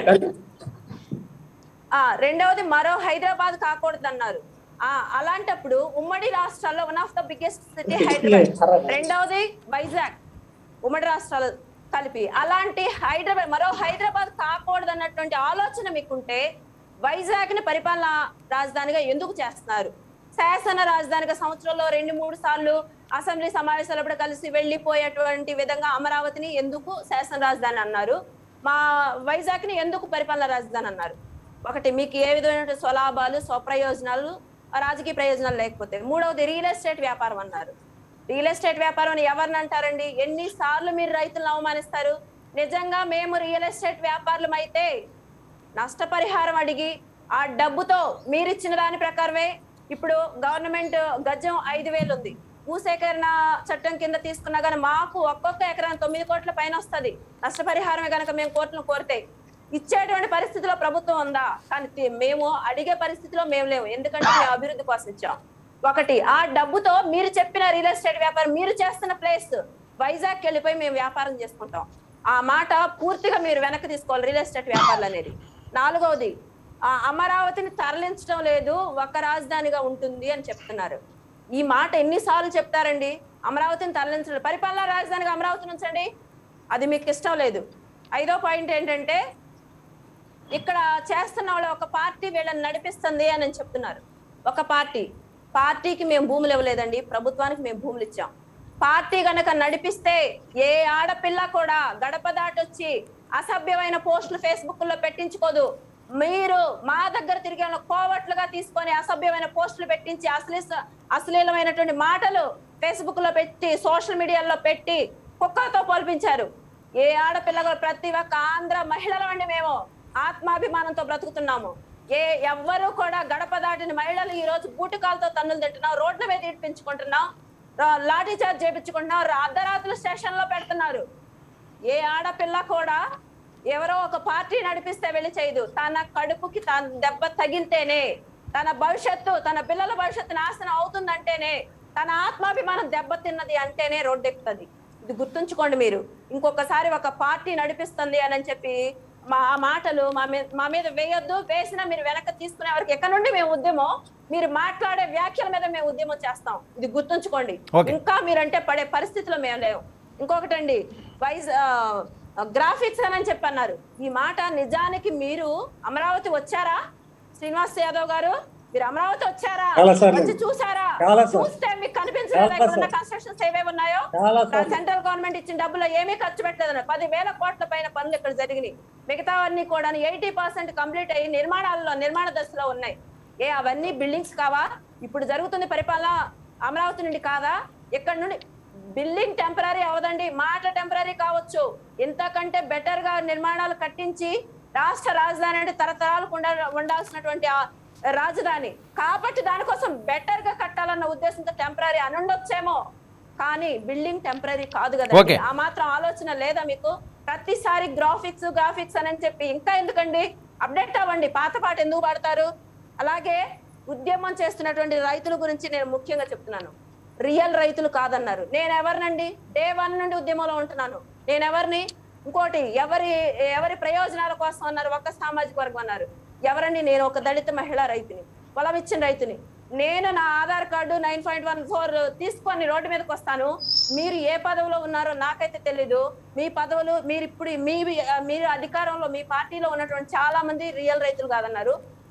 ఆ రెండవది మరో హైదరాబాద్ కాకూడదు అన్నారు ఆ అలాంటప్పుడు ఉమ్మడి రాష్ట్రాల్లో one of the biggest city Hyderabad రెండవది వైజాగ్ ఉమ్మడి రాష్ట్రాలు కలిపి అలాంటి హైదరాబాద్ మరో హైదరాబాద్ కాకూడదు అన్నటువంటి ఆలోచన మీకుంటే వైజాగ్ ని పరిపాలన రాజధానిగా ఎందుకు చేస్తున్నారు శాసన రాజధానిగా సంవత్సరంలో రెండు మూడు సార్లు అసెంబ్లీ సమావేశాలప్పుడు కలిసి వెళ్ళిపోయేటువంటి విధంగా అమరావతిని ఎందుకు శాసన రాజధాని అన్నారు మా వైజాగ్ ని ఎందుకు పరిపాలన రాజధాని అన్నారు ఒకటి మీకు ఏ విధమైన స్వలాభాలు స్వప్రయోజనాలు ఆ రాజకీయ ప్రయోజనాలు లేకపోతే మూడవది రియల్ ఎస్టేట్ వ్యాపారం అన్నారు రియల్ ఎస్టేట్ వ్యాపారం అని ఎవరిని అంటారండి ఎన్నిసార్లు మీరు రైతులను అవమానిస్తారు నిజంగా మేము రియల్ ఎస్టేట్ వ్యాపారులం అయితే నష్టపరిహారం అడిగి ఆ డబ్బుతో మీరు ఇచ్చిన దాని ప్రకారమే ఇప్పుడు గవర్నమెంట్ గజం ఐదు వేలు ఉంది భూసేకరణ చట్టం కింద తీసుకున్నా కానీ మాకు ఒక్కొక్క ఎకరానికి తొమ్మిది కోట్ల పైన వస్తుంది నష్టపరిహారమే కనుక మేము కోర్టును కోరితే ఇచ్చేటువంటి పరిస్థితిలో ప్రభుత్వం ఉందా కానీ తి- మేము అడిగే పరిస్థితిలో మేము లేవు ఎందుకంటే మేము అభివృద్ధి కోసం ఇచ్చాం ఒకటి ఆ డబ్బుతో మీరు చెప్పిన రియల్ ఎస్టేట్ వ్యాపారం మీరు చేస్తున్న ప్లేస్ వైజాగ్ వెళ్ళిపోయి మేము వ్యాపారం చేసుకుంటాం ఆ మాట పూర్తిగా మీరు వెనక్కి తీసుకోవాలి రియల్ ఎస్టేట్ వ్యాపారాలు అనేది నాలుగవది ఆ అమరావతిని తరలించడం లేదు ఒక రాజధానిగా ఉంటుంది అని చెప్తున్నారు ఈ మాట ఎన్నిసార్లు చెప్తారండి అమరావతిని తరలించడం పరిపాలనా రాజధానిగా అమరావతి ఉంచండి అది మీకు ఇష్టం లేదు ఐదో పాయింట్ ఏంటంటే ఇక్కడ చేస్తున్న వాళ్ళ ఒక పార్టీ వీళ్ళని నడిపిస్తుంది అని చెప్తున్నారు ఒక పార్టీ పార్టీకి మేము భూములు ఇవ్వలేదండి ప్రభుత్వానికి మేము భూములు ఇచ్చాం పార్టీ గనక నడిపిస్తే ఏ ఆడపిల్ల కూడా గడప దాటొచ్చి అసభ్యమైన పోస్టులు ఫేస్బుక్ లో పెట్టించుకోదు మీరు మా దగ్గర తిరిగి వాళ్ళ కోవట్లుగా తీసుకొని అసభ్యమైన పోస్టులు పెట్టించి అశ్లీ అశ్లీలమైనటువంటి మాటలు ఫేస్బుక్ లో పెట్టి సోషల్ మీడియాలో పెట్టి కుక్కలతో పోల్పించారు ఏ ఆడపిల్ల కూడా ప్రతి ఒక్క ఆంధ్ర మహిళల వండి మేము ఆత్మాభిమానంతో బ్రతుకుతున్నాము ఏ ఎవ్వరు కూడా గడప దాటిన మహిళలు ఈ రోజు బూటకాలతో తన్నులు తింటున్నాం రోడ్ల మీద ఇడిపించుకుంటున్నాం రా- లాఠీ చార్జ్ చేపించుకుంటున్నాం రా- అర్ధరాత్రులు స్టేషన్ లో పెడుతున్నారు ఏ ఆడపిల్ల కూడా ఎవరో ఒక పార్టీ నడిపిస్తే వెళ్ళి చేయదు తన కడుపుకి తన దెబ్బ తగిలితేనే తన భవిష్యత్తు తన పిల్లల భవిష్యత్తు నాశనం అవుతుందంటేనే తన ఆత్మాభిమానం దెబ్బతిన్నది అంటేనే రోడ్డెక్కుతుంది ఇది గుర్తుంచుకోండి మీరు ఇంకొకసారి ఒక పార్టీ నడిపిస్తుంది అని చెప్పి మా ఆ మాటలు మా మీద మా మీద వేయొద్దు వేసినా మీరు వెనక్కి తీసుకునే వరకు ఎక్కడ నుండి మేము ఉద్యమం మీరు మాట్లాడే వ్యాఖ్యల మీద మేము ఉద్యమం చేస్తాం ఇది గుర్తుంచుకోండి Okay. ఇంకా మీరంటే పడే పరిస్థితిలో మేము లేవు ఇంకొకటండి వైజ్ గ్రాఫిక్స్ అని చెప్పి అన్నారు ఈ మాట నిజానికి మీరు అమరావతి వచ్చారా శ్రీనివాస్ యాదవ్ గారు మీరు అమరావతి వచ్చారా చాలా సార్లు. వచ్చి చూసారా చాలా సార్లు. చూస్తే మీకు కనిపించలేదా చాలా ఇక్కడ ఉన్న సార్లు. కన్స్ట్రక్షన్స్ ఏవేవి ఉన్నాయో చాలా సార్లు. సెంట్రల్ గవర్నమెంట్ ఇచ్చిన డబ్బులు ఏమీ ఖర్చు పెట్టలేదన్నారు పది వేల కోట్ల పైన పనులు ఇక్కడ జరిగినాయి మిగతావన్నీ కూడా ఎయిటీ పర్సెంట్ కంప్లీట్ అయ్యి నిర్మాణాలలో నిర్మాణ దశలో ఉన్నాయి ఏ అవన్నీ బిల్డింగ్స్ కావా ఇప్పుడు జరుగుతుంది పరిపాలన అమరావతి నుండి కాదా ఇక్కడ నుండి బిల్డింగ్ టెంపరీ అవదండి మాట టెంపరీ కావచ్చు ఇంతకంటే బెటర్ గా నిర్మాణాలు కట్టించి రాష్ట్ర రాజధాని అంటే తరతరాలకు ఉండ ఉండాల్సినటువంటి ఆ రాజధాని కాబట్టి దానికోసం బెటర్ గా కట్టాలన్న ఉద్దేశంతో టెంపరీ అని ఉండొచ్చేమో కానీ బిల్డింగ్ టెంపరీ కాదు కదా Okay. ఆ మాత్రం ఆలోచన లేదా మీకు ప్రతిసారి గ్రాఫిక్స్ గ్రాఫిక్స్ అని చెప్పి ఇంకా ఎందుకండి అప్డేట్ అవ్వండి పాత పాట ఎందుకు పాడతారు అలాగే ఉద్యమం చేస్తున్నటువంటి రైతుల గురించి నేను ముఖ్యంగా చెప్తున్నాను రియల్ రైతులు కాదన్నారు నేను ఎవరినండి డే వన్ నుండి ఉద్యమంలో ఉంటున్నాను నేను ఎవరిని ఇంకోటి ఎవరి ఎవరి ప్రయోజనాల కోసం అన్నారు ఒక సామాజిక వర్గం అన్నారు ఎవరండి నేను ఒక దళిత మహిళా రైతుని పొలం ఇచ్చిన రైతుని నేను నా Aadhaar card nine point one four తీసుకొని రోడ్డు మీదకి వస్తాను మీరు ఏ పదవిలో ఉన్నారో నాకైతే తెలీదు మీ పదవులు మీరు ఇప్పుడు మీ మీరు అధికారంలో మీ పార్టీలో ఉన్నటువంటి చాలా మంది రియల్ రైతులు కాదన్నారు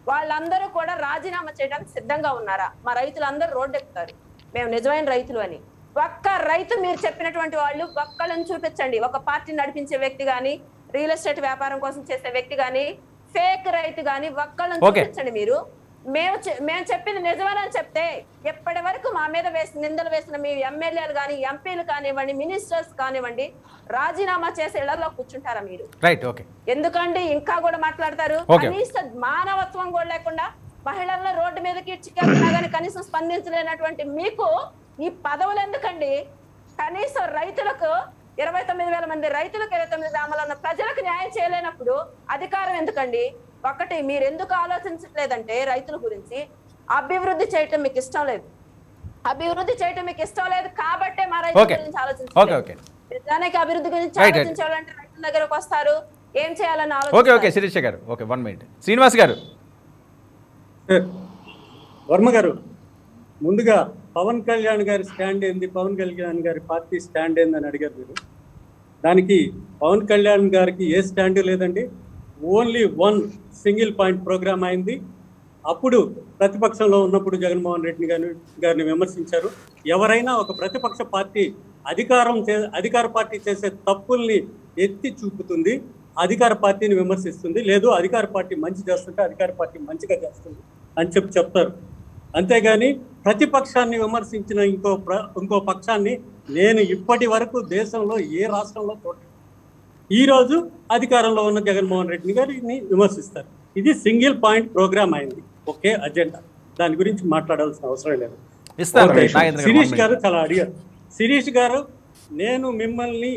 వాళ్ళందరూ కూడా రాజీనామా చేయడానికి సిద్ధంగా ఉన్నారా మా రైతులందరూ రోడ్డు ఎక్కుతారు మేము నిజమైన రైతులు అని ఒక్క రైతు మీరు చెప్పినటువంటి వాళ్ళు ఒక్కళ్ళని చూపించండి ఒక పార్టీ నడిపించే వ్యక్తి కానీ రియల్ ఎస్టేట్ వ్యాపారం కోసం చేసే వ్యక్తి కానీ ఫేక్ రైతు కానీ ఒక్కళ్ళని Okay. చూపించండి మీరు మేము చె- మేము చెప్పింది నిజమేనని చెప్తే ఎప్పటి వరకు మా మీద వేసి నిందలు వేసిన మీ ఎమ్మెల్యేలు కానీ ఎంపీలు కానివ్వండి మినిస్టర్స్ కానివ్వండి రాజీనామా చేసి ఇళ్లలో కూర్చుంటారా మీరు రైట్ ఓకే ఎందుకంటే ఇంకా కూడా మాట్లాడతారు Okay. కనీస మానవత్వం కూడా లేకుండా మహిళలను రోడ్డు మీదకి చిక్కేస్తున్నా కానీ కనీసం స్పందించలేనటువంటి మీకు ఈ పదవులు ఎందుకండి కనీసం రైతులకు ఇరవై తొమ్మిది వేల మంది రైతులకు ఇరవై తొమ్మిది గ్రామాల ఉన్న ప్రజలకు న్యాయం చేయలేనప్పుడు అధికారం ఎందుకండి ఒకటి మీరు ఎందుకు ఆలోచించట్లేదంటే రైతుల గురించి అభివృద్ధి చేయటం మీకు ఇష్టం లేదు అభివృద్ధి చేయటం మీకు ఇష్టం లేదు కాబట్టే మా రైతుల Okay. గురించి ఓకే ఆలోచించలేదు ఓకే నిజానికి అభివృద్ధి గురించి Right, right. ఆలోచించాలంటే రైతుల దగ్గరకు వస్తారు ఏం చేయాలని ఓకే ఓకే ఆలోచిస్తారు శిరీష గారు ఓకే వన్ మినిట్ శ్రీనివాస్ గారు సార్, వర్మ గారు ముందుగా పవన్ కళ్యాణ్ గారి స్టాండ్ ఏంది పవన్ కళ్యాణ్ గారి పార్టీ స్టాండ్ ఏంది అని అడిగారు మీరు దానికి పవన్ కళ్యాణ్ గారికి ఏ స్టాండ్ లేదండి only one single point program అయింది అప్పుడు ప్రతిపక్షంలో ఉన్నప్పుడు జగన్మోహన్ రెడ్డి గారిని గారిని విమర్శించారు ఎవరైనా ఒక ప్రతిపక్ష పార్టీ అధికారం చే అధికార పార్టీ చేసే తప్పుల్ని ఎత్తి చూపుతుంది అధికార పార్టీని విమర్శిస్తుంది లేదు అధికార పార్టీ మంచి చేస్తుంటే అధికార పార్టీ మంచిగా చేస్తుంది అని చెప్పి చెప్తారు అంతేగాని ప్రతిపక్షాన్ని విమర్శించిన ఇంకో ప్ర ఇంకో పక్షాన్ని నేను ఇప్పటి వరకు దేశంలో ఏ రాష్ట్రంలో చూడలేదు ఈ రోజు అధికారంలో ఉన్న జగన్మోహన్ రెడ్డి గారిని విమర్శిస్తారు ఇది సింగిల్ పాయింట్ ప్రోగ్రామ్ అయింది ఒకే అజెండా దాని గురించి మాట్లాడాల్సిన అవసరం లేదు ఇస్తాను ఓకే. నాగేంద్ర గారు శిరీష్ one గారు minute. చాలా అడిగారు శిరీష్ గారు నేను మిమ్మల్ని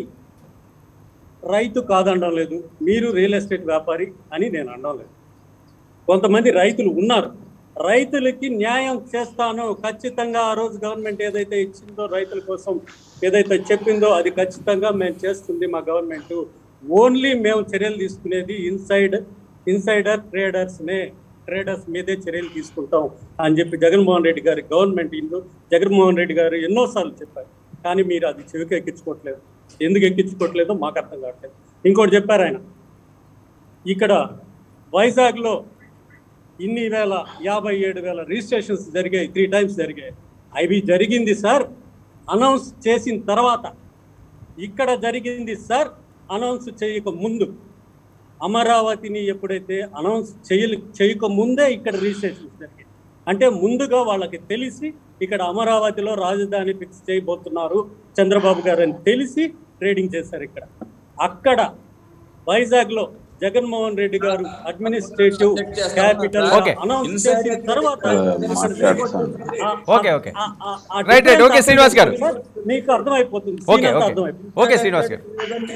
రైతు కాదనడం లేదు మీరు రియల్ ఎస్టేట్ వ్యాపారి అని నేను అనడం లేదు కొంతమంది రైతులు ఉన్నారు రైతులకి న్యాయం చేస్తాను ఖచ్చితంగా ఆ రోజు గవర్నమెంట్ ఏదైతే ఇచ్చిందో రైతుల కోసం ఏదైతే చెప్పిందో అది ఖచ్చితంగా మేము చేస్తుంది మా గవర్నమెంట్ ఓన్లీ మేము చర్యలు తీసుకునేది ఇన్సైడ్ ఇన్సైడర్ ట్రేడర్స్నే ట్రేడర్స్ మీదే చర్యలు తీసుకుంటాం అని చెప్పి జగన్మోహన్ రెడ్డి గారి గవర్నమెంట్ ఇందు జగన్మోహన్ రెడ్డి గారు ఎన్నోసార్లు చెప్పారు కానీ మీరు అది చెవికి ఎక్కించుకోవట్లేదు ఎందుకు ఎక్కించుకోవట్లేదో మాకు అర్థం కావట్లేదు ఇంకోటి చెప్పారు ఆయన ఇక్కడ వైజాగ్లో ఇన్ని వేల యాభై ఏడు వేల రిజిస్ట్రేషన్స్ జరిగాయి త్రీ టైమ్స్ జరిగాయి అవి జరిగింది సార్ అనౌన్స్ చేసిన తర్వాత ఇక్కడ జరిగింది సార్ అనౌన్స్ చేయక ముందు అమరావతిని ఎప్పుడైతే అనౌన్స్ చేయలు చేయక ముందే ఇక్కడ రిజిస్ట్రేషన్స్ జరిగాయి అంటే ముందుగా వాళ్ళకి తెలిసి ఇక్కడ అమరావతిలో రాజధాని ఫిక్స్ చేయబోతున్నారు చంద్రబాబు గారు అని తెలిసి ట్రేడింగ్ చేశారు ఇక్కడ అక్కడ వైజాగ్ లో జగన్మోహన్ రెడ్డి గారు అడ్మినిస్ట్రేటివ్ క్యాపిటల్ Okay. అనౌన్స్ చేసిన తర్వాత మాట్లాడతాను. ఆ- Okay, okay. ఆ- ఆ- ఆ Right, right. Okay, శ్రీనివాస్ గారు. సార్, మీకు అర్థమైపోతుంది Okay, సీన్ అంతా okay. అర్థమైపోతుంది. Okay, శ్రీనివాస్ గారు.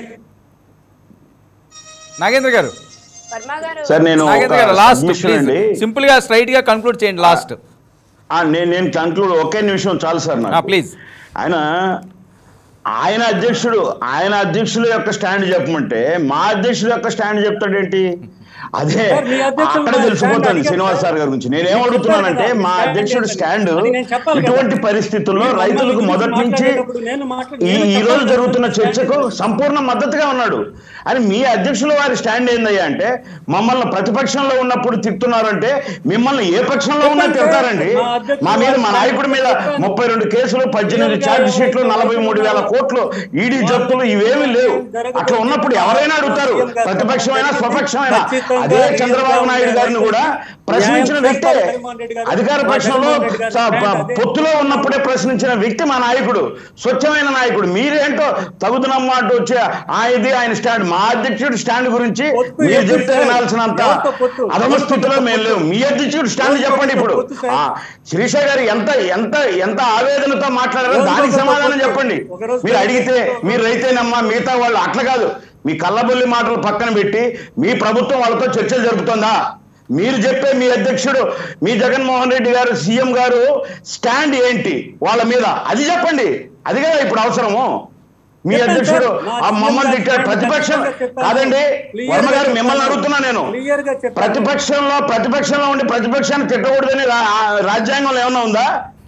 నాగేంద్ర గారు వర్మ గారు సార్ నేను నాగేంద్ర ఒక గారు లాస్ట్ submission ప్లీజ్ అండి సింపుల్ గా స్ట్రైట్ గా కన్క్లూడ్ చేయండి లాస్ట్ ఆ, నేను నేను కంక్లూడ్ ఒకే నిమిషం చాలు సార్ నాకు ప్లీజ్ ఆయన ఆయన అధ్యక్షుడు ఆయన అధ్యక్షుల యొక్క స్టాండ్ చెప్పమంటే మా అధ్యక్షుల యొక్క స్టాండ్ చెప్తాడేంటి అదే సార్, మీ అధ్యక్షులు అక్కడే మా తెలిసిపోతుంది స్టాండ్ శ్రీనివాస్ సార్ గారి గురించి నేను ఏం అడుగుతున్నానంటే మా అధ్యక్షుడు స్టాండ్ అది నేను చెప్పాలి కదా. ఇటువంటి పరిస్థితుల్లో మీరు రైతులకు మమ్మల్ని మొదటి నుంచి మాట్లాడేటప్పుడు నేను మాట్లాడి- ఈ నేను ఈ రోజు చెప్పాలి జరుగుతున్న కదా. చర్చకు సంపూర్ణ మద్దతుగా ఉన్నాడు అని మీ అధ్యక్షుల వారి స్టాండ్ ఏందయ్యా అంటే మమ్మల్ని ప్రతిపక్షంలో ఉన్నప్పుడు తిడుతున్నారంటే మిమ్మల్ని ఏ పక్షంలో ఉన్నా చెప్పండి తిడతారండి మా అధ్యక్షుల మా మీద మా వారి నాయకుడి మీద చెప్పండి. ముప్పై రెండు కేసులు పద్దెనిమిది ఛార్జ్ షీట్లు నలభై మూడు వేల కోట్లు ఈడీ జప్తులు ఇవేమీ లేవు అట్లా ఉన్నప్పుడు ఎవరైనా అడుగుతారు ప్రతిపక్షమైనా స్వపక్షమైనా అదే చంద్రబాబు నాయుడు గారిని కూడా ప్రశ్నించిన వ్యక్తే అధికార పక్షంలో స- ప- పొత్తులో ఉన్నప్పుడే ప్రశ్నించిన వ్యక్తి మా నాయకుడు స్వచ్ఛమైన నాయకుడు మీరేంటో తగుదనమ్మ అంటూ వచ్చి ఆ ఇది ఆయన స్టాండ్ మా అధ్యక్షుడు స్టాండ్ గురించి పొత్తు మీరు ఎప్పుడు చెప్తే సార్? వినాల్సినంత ఎవరితో పొత్తు? అధమ స్థితిలో మేము లేవు మీ అధ్యక్షుడు స్టాండ్ చెప్పండి ఇప్పుడు పొత్తు సార్? ఆ, శిరీష గారు ఎంత ఎంత ఎంత ఆవేదనతో మాట్లాడారో రోజుకొక దానికి సమాధానం పొత్తు. చెప్పండి ఒకరోజు మీరు పొత్తు. అడిగితే మీరు రైతేనమ్మా మిగతా వాళ్ళు అట్లా కాదు మీ కళ్ళబొల్లి మాటలు పక్కన పెట్టి మీ ప్రభుత్వం వాళ్ళతో చర్చలు జరుపుతుందా మీరు చెప్పే మీ అధ్యక్షుడు మీ జగన్మోహన్ రెడ్డి గారు సీఎం గారు స్టాండ్ ఏంటి వాళ్ళ మీద అది చెప్పండి అది కదా ఇప్పుడు అవసరము మీ చెప్పండి అధ్యక్షుడు సార్. మా ఆ మమ్మల్ని సీఎం తిట్టాడు గారు ప్రతిపక్షం చెప్పండి. కాదండి క్లియర్గా వర్మ గారు మిమ్మల్ని చెప్పండి. అడుగుతున్నా నేను క్లియర్గా చెప్పండి. ప్రతిపక్షంలో ప్రతిపక్షంలో ఉండి ప్రతిపక్షాన్ని తిట్టకూడదని రా- ఆ రాజ్యాంగంలో ఏమన్నా ఉందా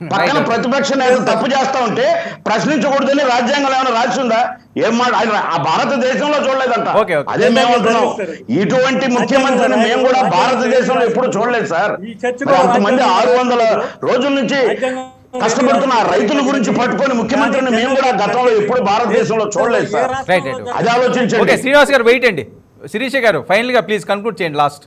పక్కన Right. ప్రతిపక్ష నేతలు తప్పు చేస్తా ఉంటే ప్రశ్నించకూడదని రాజ్యాంగంలో ఏమైనా రాసి ఉందా ఏం మాట ఆయన ఆ భారతదేశంలో చూడలేదంట Okay, okay. అదే మేము అంటున్నాం ఇటువంటి ముఖ్యమంత్రిని మేము కూడా భారతదేశంలో ఎప్పుడు చూడలేదు సార్ ఈ చర్చ మరి కూడా అంతమంది రాజ్యాంగం ఆరు వందల రోజుల నుంచి రాజ్యాంగం కష్టపడుతున్న ఆ రైతుల గురించి పట్టుకొని ముఖ్యమంత్రిని మేము కూడా గతంలో ఎప్పుడు భారతదేశంలో చూడలేదు సార్ Right, right. అది ఆలోచించండి ఓకే శ్రీనివాస్ గారు వెయిట్ అండి శిరీష గారు ఫైనల్గా ప్లీజ్ కన్క్లూడ్ చేయండి లాస్ట్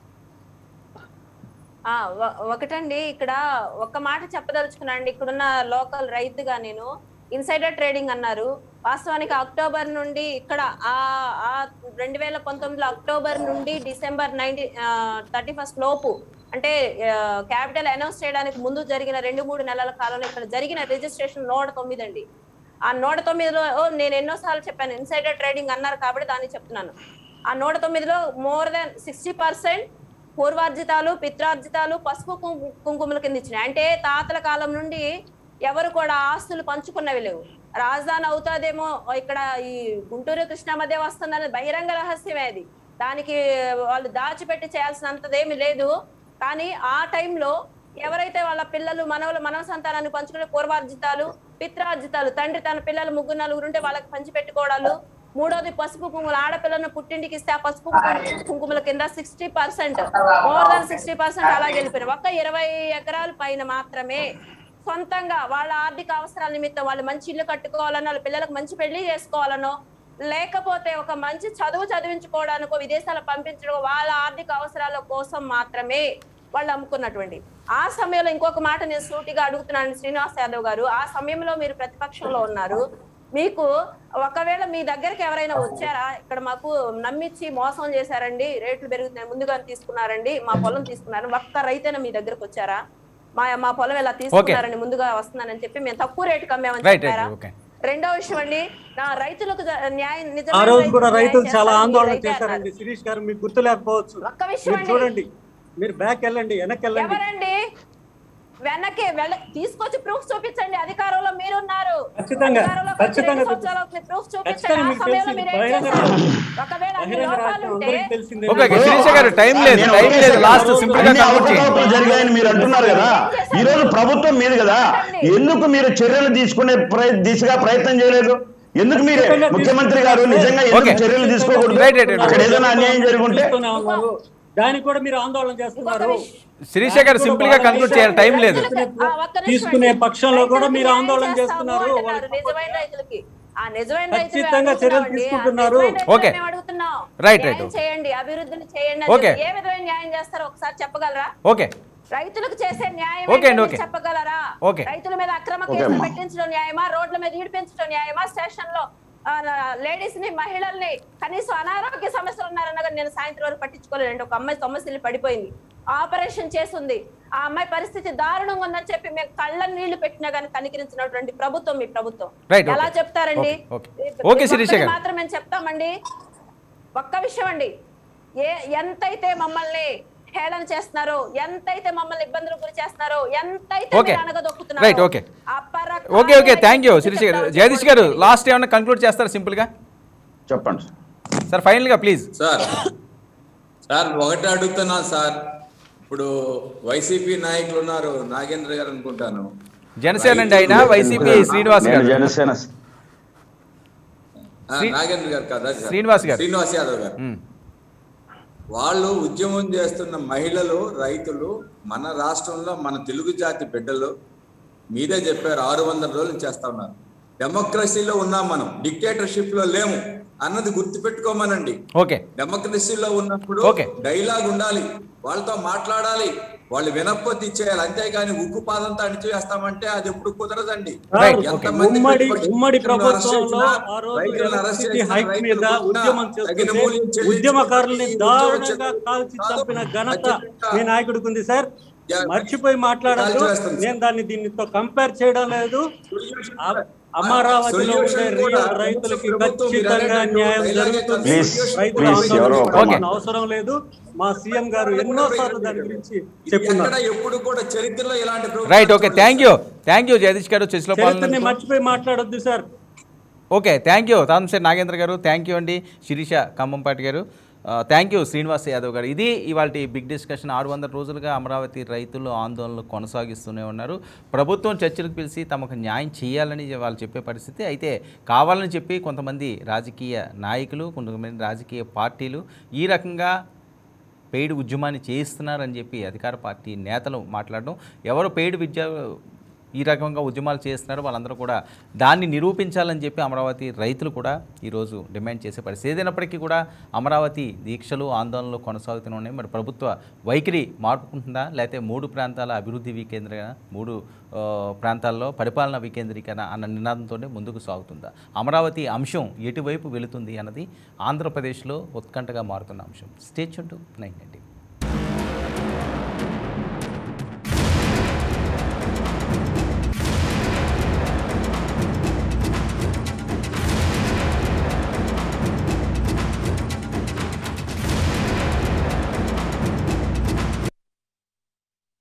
ఆ, ఒ- ఒకటండి ఇక్కడ ఒక్క మాట చెప్పదలుచుకున్నానండి ఇక్కడున్న లోకల్ రైతుగా నేను ఇన్సైడర్ ట్రేడింగ్ అన్నారు వాస్తవానికి అక్టోబర్ నుండి ఇక్కడ ఆ ఆ రెండు వేల పంతొమ్మిదిలో అక్టోబర్ నుండి డిసెంబర్ నైన్టీ థర్టీ ఫస్ట్ లోపు అంటే క్యాపిటల్ అనౌన్స్ చేయడానికి ముందు జరిగిన రెండు మూడు నెలల కాలంలో ఇక్కడ జరిగిన రిజిస్ట్రేషన్ నూట తొమ్మిది అండి ఆ నూట తొమ్మిదిలో ఓ, నేను ఎన్నోసార్లు చెప్పాను ఇన్సైడర్ ట్రేడింగ్ అన్నారు కాబట్టి దాన్ని చెప్తున్నాను ఆ నూట తొమ్మిదిలో మోర్ దాన్ సిక్స్టీ పర్సెంట్ పూర్వార్జితాలు పిత్రార్జితాలు పసుపు కుంకు- కుంకుమల కింద ఇచ్చినాయి అంటే తాతల కాలం నుండి ఎవరు కూడా ఆస్తులు పంచుకున్నవి లేవు రాజధాని అవుతాదేమో ఇక్కడ ఈ గుంటూరు కృష్ణా మధ్య వస్తుందనేది బహిరంగ రహస్యమే అది దానికి వాళ్ళు దాచిపెట్టి చేయాల్సినంతదేమి లేదు కానీ ఆ టైంలో ఎవరైతే వాళ్ళ పిల్లలు మనవలు మనవ సంతానాన్ని పంచుకునే పూర్వార్జితాలు పిత్రార్జితాలు తండ్రి తన పిల్లలు ముగ్గురు నలుగురు ఉంటే వాళ్ళకి పంచి పెట్టుకోవడాలు మూడోది పసుపు కుంకుమలు ఆడపిల్లను పుట్టింటికి ఇస్తే ఆ పసుపు కుంకుమ- కుంకుమల కింద sixty percent more than sixty percent అలాగే వెళ్ళిపోయినాయి ఒక్క ఇరవై ఎకరాల పైన మాత్రమే సొంతంగా వాళ్ళ ఆర్థిక అవసరాల నిమిత్తం వాళ్ళు మంచి ఇల్లు కట్టుకోవాలనో వాళ్ళ పిల్లలకు మంచి పెళ్లి చేసుకోవాలనో లేకపోతే ఒక మంచి చదువు చదివించుకోవడానికో విదేశాలు పంపించడం వాళ్ళ ఆర్థిక అవసరాల కోసం మాత్రమే వాళ్ళు అమ్ముకున్నటువంటి ఆ సమయంలో ఇంకొక మాట నేను సూటిగా అడుగుతున్నాను శ్రీనివాస్ యాదవ్ గారు ఆ సమయంలో మీరు ప్రతిపక్షంలో ఉన్నారు మీకు ఒకవేళ మీ దగ్గరికి ఎవరైనా వచ్చారా ఇక్కడ మాకు నమ్మించి మోసం చేశారండి రేట్లు పెరుగుతున్నాయి ముందుగా తీసుకున్నారండి మా పొలం తీసుకున్నారు ఒక్క రైతైనా మీ దగ్గరకు వచ్చారా మా మా పొలం ఇలా తీసుకున్నారని ముందుగా వస్తున్నానని చెప్పి మేము తక్కువ రేటుకి అమ్మామని రైట్ చెప్పారా రైట్ ఓకే రెండో విషయం అండి నా రైతులకు జ- న్యాయం ఆ నిజమైన రోజు కూడా రైతులకు రైతులు న్యాయం చాలా చేస్తారని ఆందోళన మీరైతే చేశారండి అన్నారు. శిరీష్ గారు మీకు గుర్తు లేకపోవచ్చు ఒక్క విషయం మీరు అండి. చూడండి మీరు బ్యాక్ వెళ్ళండి వెనక్కి వెళ్ళండి ఎవరండి వెనక్కి వెళ్ళ తీసుకొచ్చి ప్రూఫ్ చూపించండి అధికారంలో మీరున్నారు ఖచ్చితంగా, అధికారంలోకి వచ్చి ఖచ్చితంగా రెండు సంవత్సరాలు అవుతుంది. ప్రూఫ్ చూపించండి ఖచ్చితంగా ఆ మీకు సమయంలో తెలిసింది. మీరు ఏం బహిరంగ చేశారు? రహస్యం. ఒకవేళ అన్ని బహిరంగ లోపాలు రహస్యం ఉంటే అందరికీ తెలిసిందే. ఓకే ఓకే శిరీష గారు టైం లేదు నేను టైం ఒకే లేదు సెకండ్ లాస్ట్ లో సింపుల్ గా అన్ని కన్క్లూడ్ చేయండి అవకతవకలు జరిగాయని మీరు అంటున్నారు కదా ఈ రోజు ప్రభుత్వం మీది కదా ఎందుకు మీరు చర్యలు తీసుకునే ప్రయ- దిశగా ప్రయత్నం చేయలేదు ఎందుకు మీరు ముఖ్యమంత్రి గారు నిజంగా ఎందుకు ఓకే. చర్యలు తీసుకోకూడదు రైట్, రైట్, రైట్. అక్కడ ఏదైనా అన్యాయం జరుగుంటే చూస్తూనే ఉన్నారు. దానికి కూడా మీరు ఆందోళన చేస్తున్నారు శిరీష గారు సింపుల్ గా కన్క్లూడ్ చేయాలి టైం లేదు ఆ, ఒక్క నిమిషం తీసుకునే అండి. పక్షంలో కూడా రైతులకి మీరు న్యాయం ఆందోళన చేస్తాము చేస్తున్నారు. అంటున్నారు. నిజమైన రైతులకి ఆ నిజమైన రైతులు ఖచ్చితంగా చర్యలు అడుగుతున్నామండి. ఆ తీసుకుంటున్నారు. నిజమైన రైతులు ఓకే. మేము అడుగుతున్నాం రైట్, న్యాయం రైట్. చేయండి అభివృద్ధిని చేయండి అని ఓకే. చెప్పి ఏ విధమైన న్యాయం చేస్తారో ఒకసారి చెప్పగలరా ఓకే రైతులకు చేసే న్యాయం ఓకే అండి, ఏంటో ఓకే. చెప్పగలరా ఓకే. రైతుల మీద అక్రమ ఓకే కేసులు అమ్మా. పెట్టించడం న్యాయమా రోడ్ల మీద ఈడిపించడం న్యాయమా స్టేషన్ లో లేడీస్ ని మహిళల్ని కనీసం అనారోగ్య సమస్యలు ఉన్నారన్న కానీ నేను సాయంత్రం వరకు పట్టించుకోలేదండి ఒక అమ్మాయి సమస్యలు పడిపోయింది ఆపరేషన్ చేసింది ఆ అమ్మాయి పరిస్థితి దారుణంగా ఉందని చెప్పి మేము కళ్ళ నీళ్లు పెట్టినా కానీ కనికరించినటువంటి ప్రభుత్వం మీ ప్రభుత్వం Right, ఎలా okay. చెప్తారండి Okay, okay. Okay, శిరీష ఒక్కటి గారు. మాత్రం మేము చెప్తామండి ఒక్క విషయం అండి ఏ ఎంతైతే మమ్మల్ని హేళన చేస్తున్నారో ఎంతైతే మమ్మల్ని ఇబ్బందులకు గురి చేస్తున్నారో ఎంతైతే ఓకే మీరు అనగదొక్కుతున్నారో రైట్ ఓకే అపరకాయ okay okay thank you Sirisha garu Jagadish గారు లాస్ట్ ఏమన్నా కంక్లూడ్ చేస్తారా సింపుల్ గా చెప్పండి సార్ ఫైనల్ గా ప్లీజ్ సార్ సార్ ఒకటి అడుగుతున్నాను సార్ ఇప్పుడు వైసీపీ నాయకులు ఉన్నారు నాగేంద్ర గారు అనుకుంటాను జనసేన అండి ఆయన వైసీపీ శ్రీనివాస్ నేను గారు జనసేన ఆ, శ్రీ- నాగేంద్ర గారు కదా సార్. శ్రీనివాస్ గారు. శ్రీనివాస్ యాదవ్ గారు మ్మ్. వాళ్ళు ఉద్యమం చేస్తున్న మహిళలు రైతులు మన రాష్ట్రంలో మన తెలుగు జాతి బిడ్డలు మీరే చెప్పారు ఆరు వందల రోజులు చేస్తా ఉన్నారు డెమోక్రసీలో ఉన్నాం మనం డిక్టేటర్షిప్ లో లేము అన్నది గుర్తుపెట్టుకోమనండి ఓకే డెమోక్రసీలో ఉన్నప్పుడు Okay. డైలాగ్ ఉండాలి వాళ్ళతో మాట్లాడాలి వాళ్ళు వినకపోతే ఇచ్చేయాలి అంతేగాని ఉక్కు పాదంతో అణిచివేస్తామంటే అది ఎప్పుడు కుదరదండి Right, okay. ఎంతమంది ఉమ్మడి ప్రతిపక్ష ఉమ్మడి నాయకులను అరెస్ట్ ప్రభుత్వంలో చేసినా, ఆ రోజు రైతులను అరెస్ట్ ఎలక్ట్రిసిటీ చేసినా, హైక్ మీద రైతులు కొట్టినా, ఉద్యమం తగిన మూల్యం చేస్తుంటే చెల్లించి ఉద్యమకారుల్ని ఈ దారుణంగా ఉద్యమం కాల్చి కాదు. చంపిన ఘనత ఖచ్చితంగా మీ నాయకుడికి ఉంది సార్ యా, మర్చిపోయి మాట్లాడద్దు కాల్చి వేస్తాం, నేను దాన్ని దీనితో కంపేర్ చేయడం లేదు అ- అమరావతిలో ఉండే Solution కూడా రియల్ రైతులకి ప్రభుత్వం మీరు ఖచ్చితంగా అన్నట్టు న్యాయం ఇలాగే జరుగుతుంది Please, రైతుల please, ఆందోళన ఎవరో ఒక పడాల్సిన మాట. అవసరం లేదు మా సీఎం గారు ఎన్నో సార్లు దాని గురించి ఇది చెప్పున్నారు ఎక్కడ ఎప్పుడు కూడా చరిత్రలో ఇలాంటి ప్రభుత్వం రైట్ ఓకే చూడలేదు. Thank you thank you Jagadish garu చర్చలో చరిత్రని పాల్గొన్నందుకు మర్చిపోయి మాట్లాడొద్దు సార్ ఓకే థ్యాంక్ యూ తాన్సేర్ నాగేంద్ర గారు థ్యాంక్ యూ అండి శిరీష ఖమ్మంపాటి గారు థ్యాంక్ యూ శ్రీనివాస్ యాదవ్ గారు ఇది ఇవాళ బిగ్ డిస్కషన్ ఆరు వందల రోజులుగా అమరావతి రైతులు ఆందోళనలు కొనసాగిస్తూనే ఉన్నారు ప్రభుత్వం చర్చలకు పిలిచి తమకు న్యాయం చేయాలని వాళ్ళు చెప్పే పరిస్థితి అయితే కావాలని చెప్పి కొంతమంది రాజకీయ నాయకులు కొంతమంది రాజకీయ పార్టీలు ఈ రకంగా పెయిడ్ ఉద్యమాన్ని చేయిస్తున్నారని చెప్పి అధికార పార్టీ నేతలు మాట్లాడడం ఎవరు పెయిడ్ విద్య ఈ రకంగా ఉద్యమాలు చేస్తున్నారు వాళ్ళందరూ కూడా దాన్ని నిరూపించాలని చెప్పి అమరావతి రైతులు కూడా ఈరోజు డిమాండ్ చేసే పరిస్థితి ఏదైనప్పటికీ కూడా అమరావతి దీక్షలు ఆందోళనలు కొనసాగుతూనే ఉన్నాయి మరి ప్రభుత్వ వైఖరి మార్పుకుంటుందా లేకపోతే మూడు ప్రాంతాల అభివృద్ధి వికేంద్రీకరణ మూడు ఆ, ప్రాంతాల్లో పరిపాలన వికేంద్రీకరణ అన్న నినాదంతోనే ముందుకు సాగుతుందా అమరావతి అంశం ఎటువైపు వెళుతుంది అన్నది ఆంధ్రప్రదేశ్లో ఉత్కంఠగా మారుతున్న అంశం స్టేట్ టు నైన్